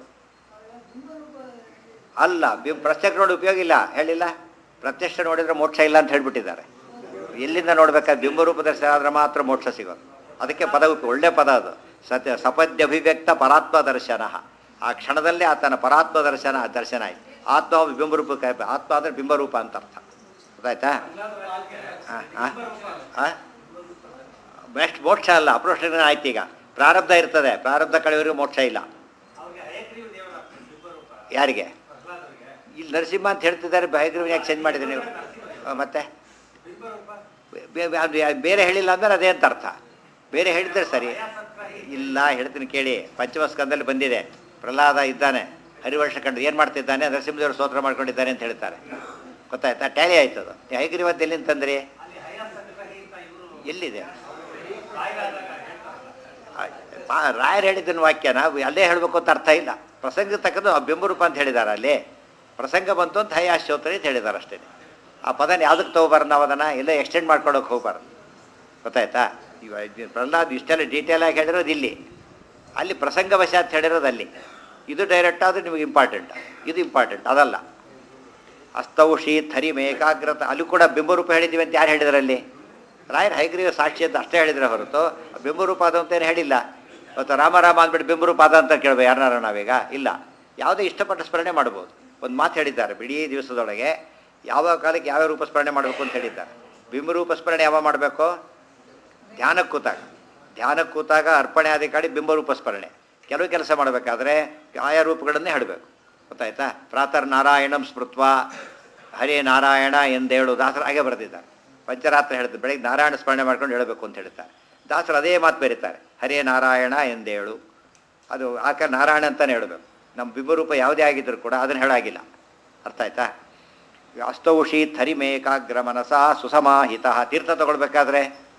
ಅಲ್ಲ ಬಿ- ಪ್ರತ್ಯಕ್ಷ ನೋಡಿ ಉಪಯೋಗ ಇಲ್ಲ ಹೇಳಿಲ್ಲ ಪ್ರತ್ಯಕ್ಷ ನೋಡಿದ್ರೆ ಮೋಕ್ಷ ಇಲ್ಲ ಅಂತ ಹೇಳ್ಬಿಟ್ಟಿದ್ದಾರೆ ಎಲ್ಲಿಂದ ನೋಡ್ಬೇಕಾದ್ರೆ ಬಿಂಬರೂಪ ದರ್ಶನ ಆದ್ರೆ ಮಾತ್ರ ಮೋಕ್ಷ ಸಿಗೋದು ಅದಕ್ಕೆ ಪದ ಉಪ- ಒಳ್ಳೆ ಪದ ಅದು ಸತ್ಯ ಸಪದ್ಯ ಅಭಿವ್ಯಕ್ತ ಪರಾತ್ಮ ದರ್ಶನ ಆ ಕ್ಷಣದಲ್ಲೇ ಆತನ ಪರಾತ್ಮ ದರ್ಶನ ದರ್ಶನ ಆಯ್ತು ಆತ್ಮ ಬಿಂಬರೂಪ ಆತ್ಮ ಅಂದರೆ ಬಿಂಬರೂಪ ಅಂತ ಅರ್ಥ ಗೊತ್ತಾಯ್ತಾ ಹಾಂ ಹಾಂ ಬೆಸ್ಟ್ ಮೋಕ್ಷ ಅಲ್ಲ ಅಪ್ರೋಷಣ ಆಯ್ತು ಈಗ ಪ್ರಾರಬ್ಧ ಇರ್ತದೆ ಪ್ರಾರಬ್ಧ ಕಳೆಯವರೆಗೂ ಮೋಕ್ಷ ಇಲ್ಲ ಯಾರಿಗೆ ಇಲ್ಲಿ ನರಸಿಂಹ ಅಂತ ಹೇಳ್ತಿದ್ದಾರೆ ಹೈಗ್ರೀವ್ ಯಾಕೆ ಚೇಂಜ್ ಮಾಡಿದ್ರಿ ನೀವು ಆ, ಮತ್ತೆ ಬೇ- ಬೇ- ಅದು ಯಾ- ಬೇರೆ ಹೇಳಿಲ್ಲ ಅಂದ್ರೆ ಅದೇ ಅಂತ ಅರ್ಥ ಬೇರೆ ಹೇಳಿದ್ರೆ ಸರಿ ಇಲ್ಲ ಹೇಳ್ತೀನಿ ಕೇಳಿ ಪಂಚಮಸ್ಕಂದಲ್ಲಿ ಬಂದಿದೆ ಪ್ರಹ್ಲಾದ ಇದ್ದಾನೆ ಹರಿವರ್ಷ ಕಂಡು ಏನು ಮಾಡ್ತಿದ್ದಾನೆ ನರಸಿಂಹದೇವರು ಸ್ತೋತ್ರ ಮಾಡ್ಕೊಂಡಿದ್ದಾನೆ ಅಂತ ಹೇಳ್ತಾರೆ ಗೊತ್ತಾಯ್ತಾ ಟ್ಯಾಲಿ ಆಯ್ತದು ಹೈಗ್ರೀವತ್ ಎಲ್ಲಿಂದ ತಂದ್ರಿ ಎಲ್ಲಿದೆ ಆ, ರಾಯರು ಹೇಳಿದ್ದನ್ನು ವಾಕ್ಯನ ಅಲ್ಲೇ ಹೇಳಬೇಕು ಅಂತ ಅರ್ಥ ಇಲ್ಲ ಪ್ರಸಂಗ ತಕ್ಕದ್ದು ಬೆಂಬರೂಪ ಅಂತ ಹೇಳಿದ್ದಾರೆ ಅಲ್ಲಿ ಪ್ರಸಂಗ ಬಂತು ಅಂತ ಹಯಾಶ್ಚೋತ್ರ ಅಂತ ಹೇಳಿದ್ದಾರೆ ಅಷ್ಟೇ ಆ ಪದನ ಯಾವುದಕ್ಕೆ ತಗೋಬಾರ್ದು ನಾವು ಅದನ್ನು ಎಲ್ಲ ಎಕ್ಸ್ಟೆಂಡ್ ಮಾಡ್ಕೊಳಕ್ಕೆ ಹೋಗ್ಬಾರ್ದು ಗೊತ್ತಾಯ್ತಾ ಇವ ಇದು ಪ್ರಹ್ಲಾದ್ ಇಷ್ಟೆಲ್ಲ ಡೀಟೇಲ್ ಆಗಿ ಹೇಳಿರೋದು ಇಲ್ಲಿ ಅಲ್ಲಿ ಪ್ರಸಂಗವಶಾತ್ ಹೇಳಿರೋದು ಅಲ್ಲಿ ಇದು ಡೈರೆಕ್ಟ್ ಆದರೂ ನಿಮಗೆ ಇಂಪಾರ್ಟೆಂಟ್ ಇದು ಇಂಪಾರ್ಟೆಂಟ್ ಅದಲ್ಲ ಅಸ್ತೌಷಿ ಥರಿಮ್ ಏಕಾಗ್ರತ ಅಲ್ಲಿ ಕೂಡ ಬಿಂಬರೂಪ ಹೇಳಿದ್ದೀವಿ ಅಂತ ಯಾರು ಹೇಳಿದ್ರಲ್ಲಿ ರಾಯರ್ ಹೈಗ್ರೀವ ಸಾಕ್ಷಿ ಅಂತ ಅಷ್ಟೇ ಹೇಳಿದ್ರೆ ಹೊರತು ಬಿಂಬರೂಪ ಅದು ಅಂತೇನು ಹೇಳಿಲ್ಲ ಇವತ್ತು ರಾಮ ರಾಮ ಅಂದ್ಬಿಟ್ಟು ಬಿಂಬರೂಪ ಅದ ಅಂತ ಕೇಳ್ಬೇಕು ಯಾರನ್ನಾರ ನಾವೀಗ ಇಲ್ಲ ಯಾವುದೇ ಇಷ್ಟಪಟ್ಟ ಸ್ಮರಣೆ ಮಾಡ್ಬೋದು ಒಂದು ಮಾತು ಹೇಳಿದ್ದಾರೆ ಇಡೀ ದಿವಸದೊಳಗೆ ಯಾವ ಕಾಲಕ್ಕೆ ಯಾವ ರೂಪ ಸ್ಮರಣೆ ಮಾಡಬೇಕು ಅಂತ ಹೇಳಿದ್ದಾರೆ ಬಿಂಬರೂಪ ಸ್ಮರಣೆ ಯಾವಾಗ ಮಾಡಬೇಕು ಧ್ಯಾನಕ್ಕೆ ಕೂತಾಗ ಧ್ಯಾನಕ್ಕೆ ಕೂತಾಗ ಅರ್ಪಣೆ ಅಧಿಕಾರಿ ಬಿಂಬರೂಪ ಸ್ಮರಣೆ ಕೆಲವು ಕೆಲಸ ಮಾಡಬೇಕಾದ್ರೆ ಆಯಾ ರೂಪಗಳನ್ನೇ ಹೇಳಬೇಕು ಗೊತ್ತಾಯ್ತಾ ಪ್ರಾತರ್ ನಾರಾಯಣಂ ಸ್ಮೃತ್ವ ಹರೇ ನಾರಾಯಣ ಎಂದೇಳು ದಾಸರು ಹಾಗೆ ಬರೆದಿದ್ದಾರೆ ಪಂಚರಾತ್ರ ಹೇಳ್ತಾರೆ ಬೆಳಗ್ಗೆ ನಾರಾಯಣ ಸ್ಮರಣೆ ಮಾಡ್ಕೊಂಡು ಹೇಳಬೇಕು ಅಂತ ಹೇಳ್ತಾರೆ ದಾಸರು ಅದೇ ಮಾತು ಬರೀತಾರೆ ಹರೇ ನಾರಾಯಣ ಎಂದೇಳು ಅದು ಆಕ ನಾರಾಯಣ ಅಂತಲೇ ಹೇಳಬೇಕು ನಮ್ಮ ಬಿಂಬರೂಪ ಯಾವುದೇ ಆಗಿದ್ದರೂ ಕೂಡ ಅದನ್ನು ಹೇಳಾಗಿಲ್ಲ ಅರ್ಥ ಆಯ್ತಾ ಅಸ್ತೌಷಿ ಥರಿಮೇಕಾಗ್ರ ಮನಸ ಸುಸಮಾಹಿತ ತೀರ್ಥ ತಗೊಳ್ಬೇಕಾದ್ರೆ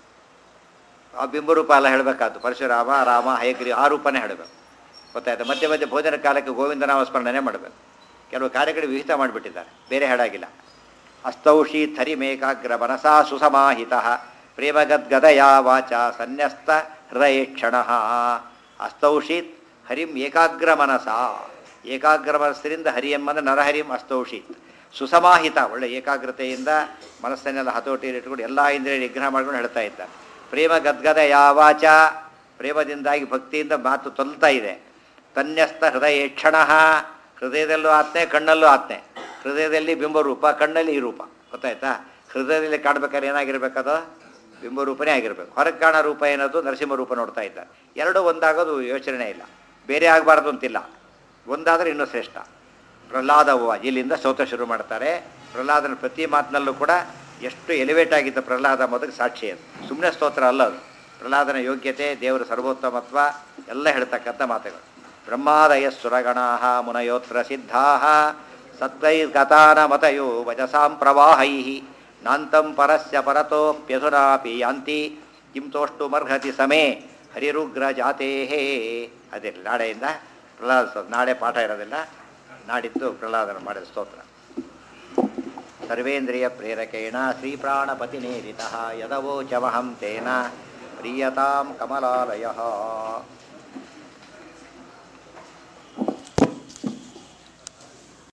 ಆ ಬಿಂಬರೂಪ ಎಲ್ಲ ಹೇಳಬೇಕಾದ್ದು ಪರಶುರಾಮ ರಾಮ ಹಯಗ್ರಿ ಆ ರೂಪನೇ ಹೇಳಬೇಕು ಗೊತ್ತಾಯ್ತು ಮಧ್ಯೆ ಮಧ್ಯೆ ಭೋಜನ ಕಾಲಕ್ಕೆ ಗೋವಿಂದನಾಮ ಸ್ಮರಣೆ ಮಾಡಬೇಕು ಕೆಲವು ಕಾರ್ಯಗಳು ವಿಹಿತ ಮಾಡಿಬಿಟ್ಟಿದ್ದಾರೆ ಬೇರೆ ಹೇಳಾಗಿಲ್ಲ ಅಸ್ತೌಷಿ ಥರಿಮೇಕಾಗ್ರ ಮನಸಾ ಸುಸಮಾಹಿತ ಪ್ರೇಮಗದ್ಗದಯ ವಾಚ ಸನ್ಯಸ್ತ ಹೃದಯೇಕ್ಷಣ ಅಸ್ತೌಷಿತ್ ಹರಿಂ ಏಕಾಗ್ರ ಮನಸ ಏಕಾಗ್ರ ಮನಸ್ಸಿನಿಂದ ಹರಿಯಮ್ಮನ ನರಹರಿಂ ಅಸ್ತೌಷಿತ್ ಸುಸಮಾಹಿತ ಒಳ್ಳೆ ಏಕಾಗ್ರತೆಯಿಂದ ಮನಸ್ಸನ್ನೆಲ್ಲ ಹತೋಟಿಯಲ್ಲಿ ಇಟ್ಕೊಂಡು ಎಲ್ಲ ಇಂದ್ರಿಯ ನಿಗ್ರಹ ಮಾಡ್ಕೊಂಡು ಹೇಳ್ತಾ ಇದ್ದ ಪ್ರೇಮ ಗದ್ಗದ ಯಾವಾಚ ಪ್ರೇಮದಿಂದಾಗಿ ಭಕ್ತಿಯಿಂದ ಮಾತು ತೊಲ್ತಾ ಇದೆ ತನ್ಯಸ್ತ ಹೃದಯ ಕ್ಷಣ ಹೃದಯದಲ್ಲೂ ಆತ್ನೆ ಕಣ್ಣಲ್ಲೂ ಆತ್ನೆ ಹೃದಯದಲ್ಲಿ ಬಿಂಬರೂಪ ಕಣ್ಣಲ್ಲಿ ಈ ರೂಪ ಗೊತ್ತಾಯ್ತಾ ಹೃದಯದಲ್ಲಿ ಕಾಣ್ಬೇಕಾದ್ರೆ ಏನಾಗಿರ್ಬೇಕದು ಬಿಂಬರೂಪನೇ ಆಗಿರಬೇಕು ಹೊರಗೆ ಕಾಣೋ ರೂಪ ಏನದು ನರಸಿಂಹ ರೂಪ ನೋಡ್ತಾ ಇದ್ದ ಎರಡೂ ಒಂದಾಗೋದು ಯೋಚನೆ ಇಲ್ಲ ಬೇರೆ ಆಗಬಾರ್ದು ಅಂತಿಲ್ಲ ಒಂದಾದರೆ ಇನ್ನೂ ಶ್ರೇಷ್ಠ ಪ್ರಹ್ಲಾದ ಹೂವ ಇಲ್ಲಿಂದ ಸ್ತೋತ್ರ ಶುರು ಮಾಡ್ತಾರೆ ಪ್ರಹ್ಲಾದನ ಪ್ರತಿ ಮಾತಿನಲ್ಲೂ ಕೂಡ ಎಷ್ಟು ಎಲಿವೇಟ್ ಆಗಿದ್ದ ಪ್ರಹ್ಲಾದ ಮೊದಲು ಸಾಕ್ಷಿ ಅದು ಸುಮ್ಮನೆ ಸ್ತೋತ್ರ ಅಲ್ಲ ಅದು ಪ್ರಹ್ಲಾದನ ಯೋಗ್ಯತೆ ದೇವರ ಸರ್ವೋತ್ತಮತ್ವ ಎಲ್ಲ ಹೇಳ್ತಕ್ಕಂಥ ಮಾತುಗಳು ಬ್ರಹ್ಮಾದಯ ಸುರಗಣಾ ಮುನಯೋತ್ರ ಸಿದ್ಧಾ ಸತ್ವೈರ್ಗತಾನ ಮತಯೋ ವಜಸಾಂ ಪ್ರವಾಹೈ ನಾಂತಂ ಪರಸ್ಯ ಪರತೋಪ್ಯಧುನಾಪಿ ಯಾಂತಿ ಕಿಂ ತೋಷ್ಟುಮರ್ಹತಿ ಸಮೇ ಹರಿರುಗ್ರ ಜಾತೇ ಅದೇ ನಾಳೆಯಿಂದ ಪ್ರಹ್ಲಾದ ಸ್ತೋತ್ರ. ನಾಳೆ ಪಾಠ ಇರೋದಿಲ್ಲ ನಾಡಿದ್ದು ಪ್ರಹ್ಲಾದನ ಮಾಡಿದ ಸ್ತೋತ್ರ ಸರ್ವೇಂದ್ರಿಯ ಪ್ರೇರಕೇಣ ಶ್ರೀಪ್ರಾಣಪತಿನೇರಿತ ಯದವೋಚಮಹಂ ತೇನ ಪ್ರೀಯತಾಂ ಕಮಲಾಲಯ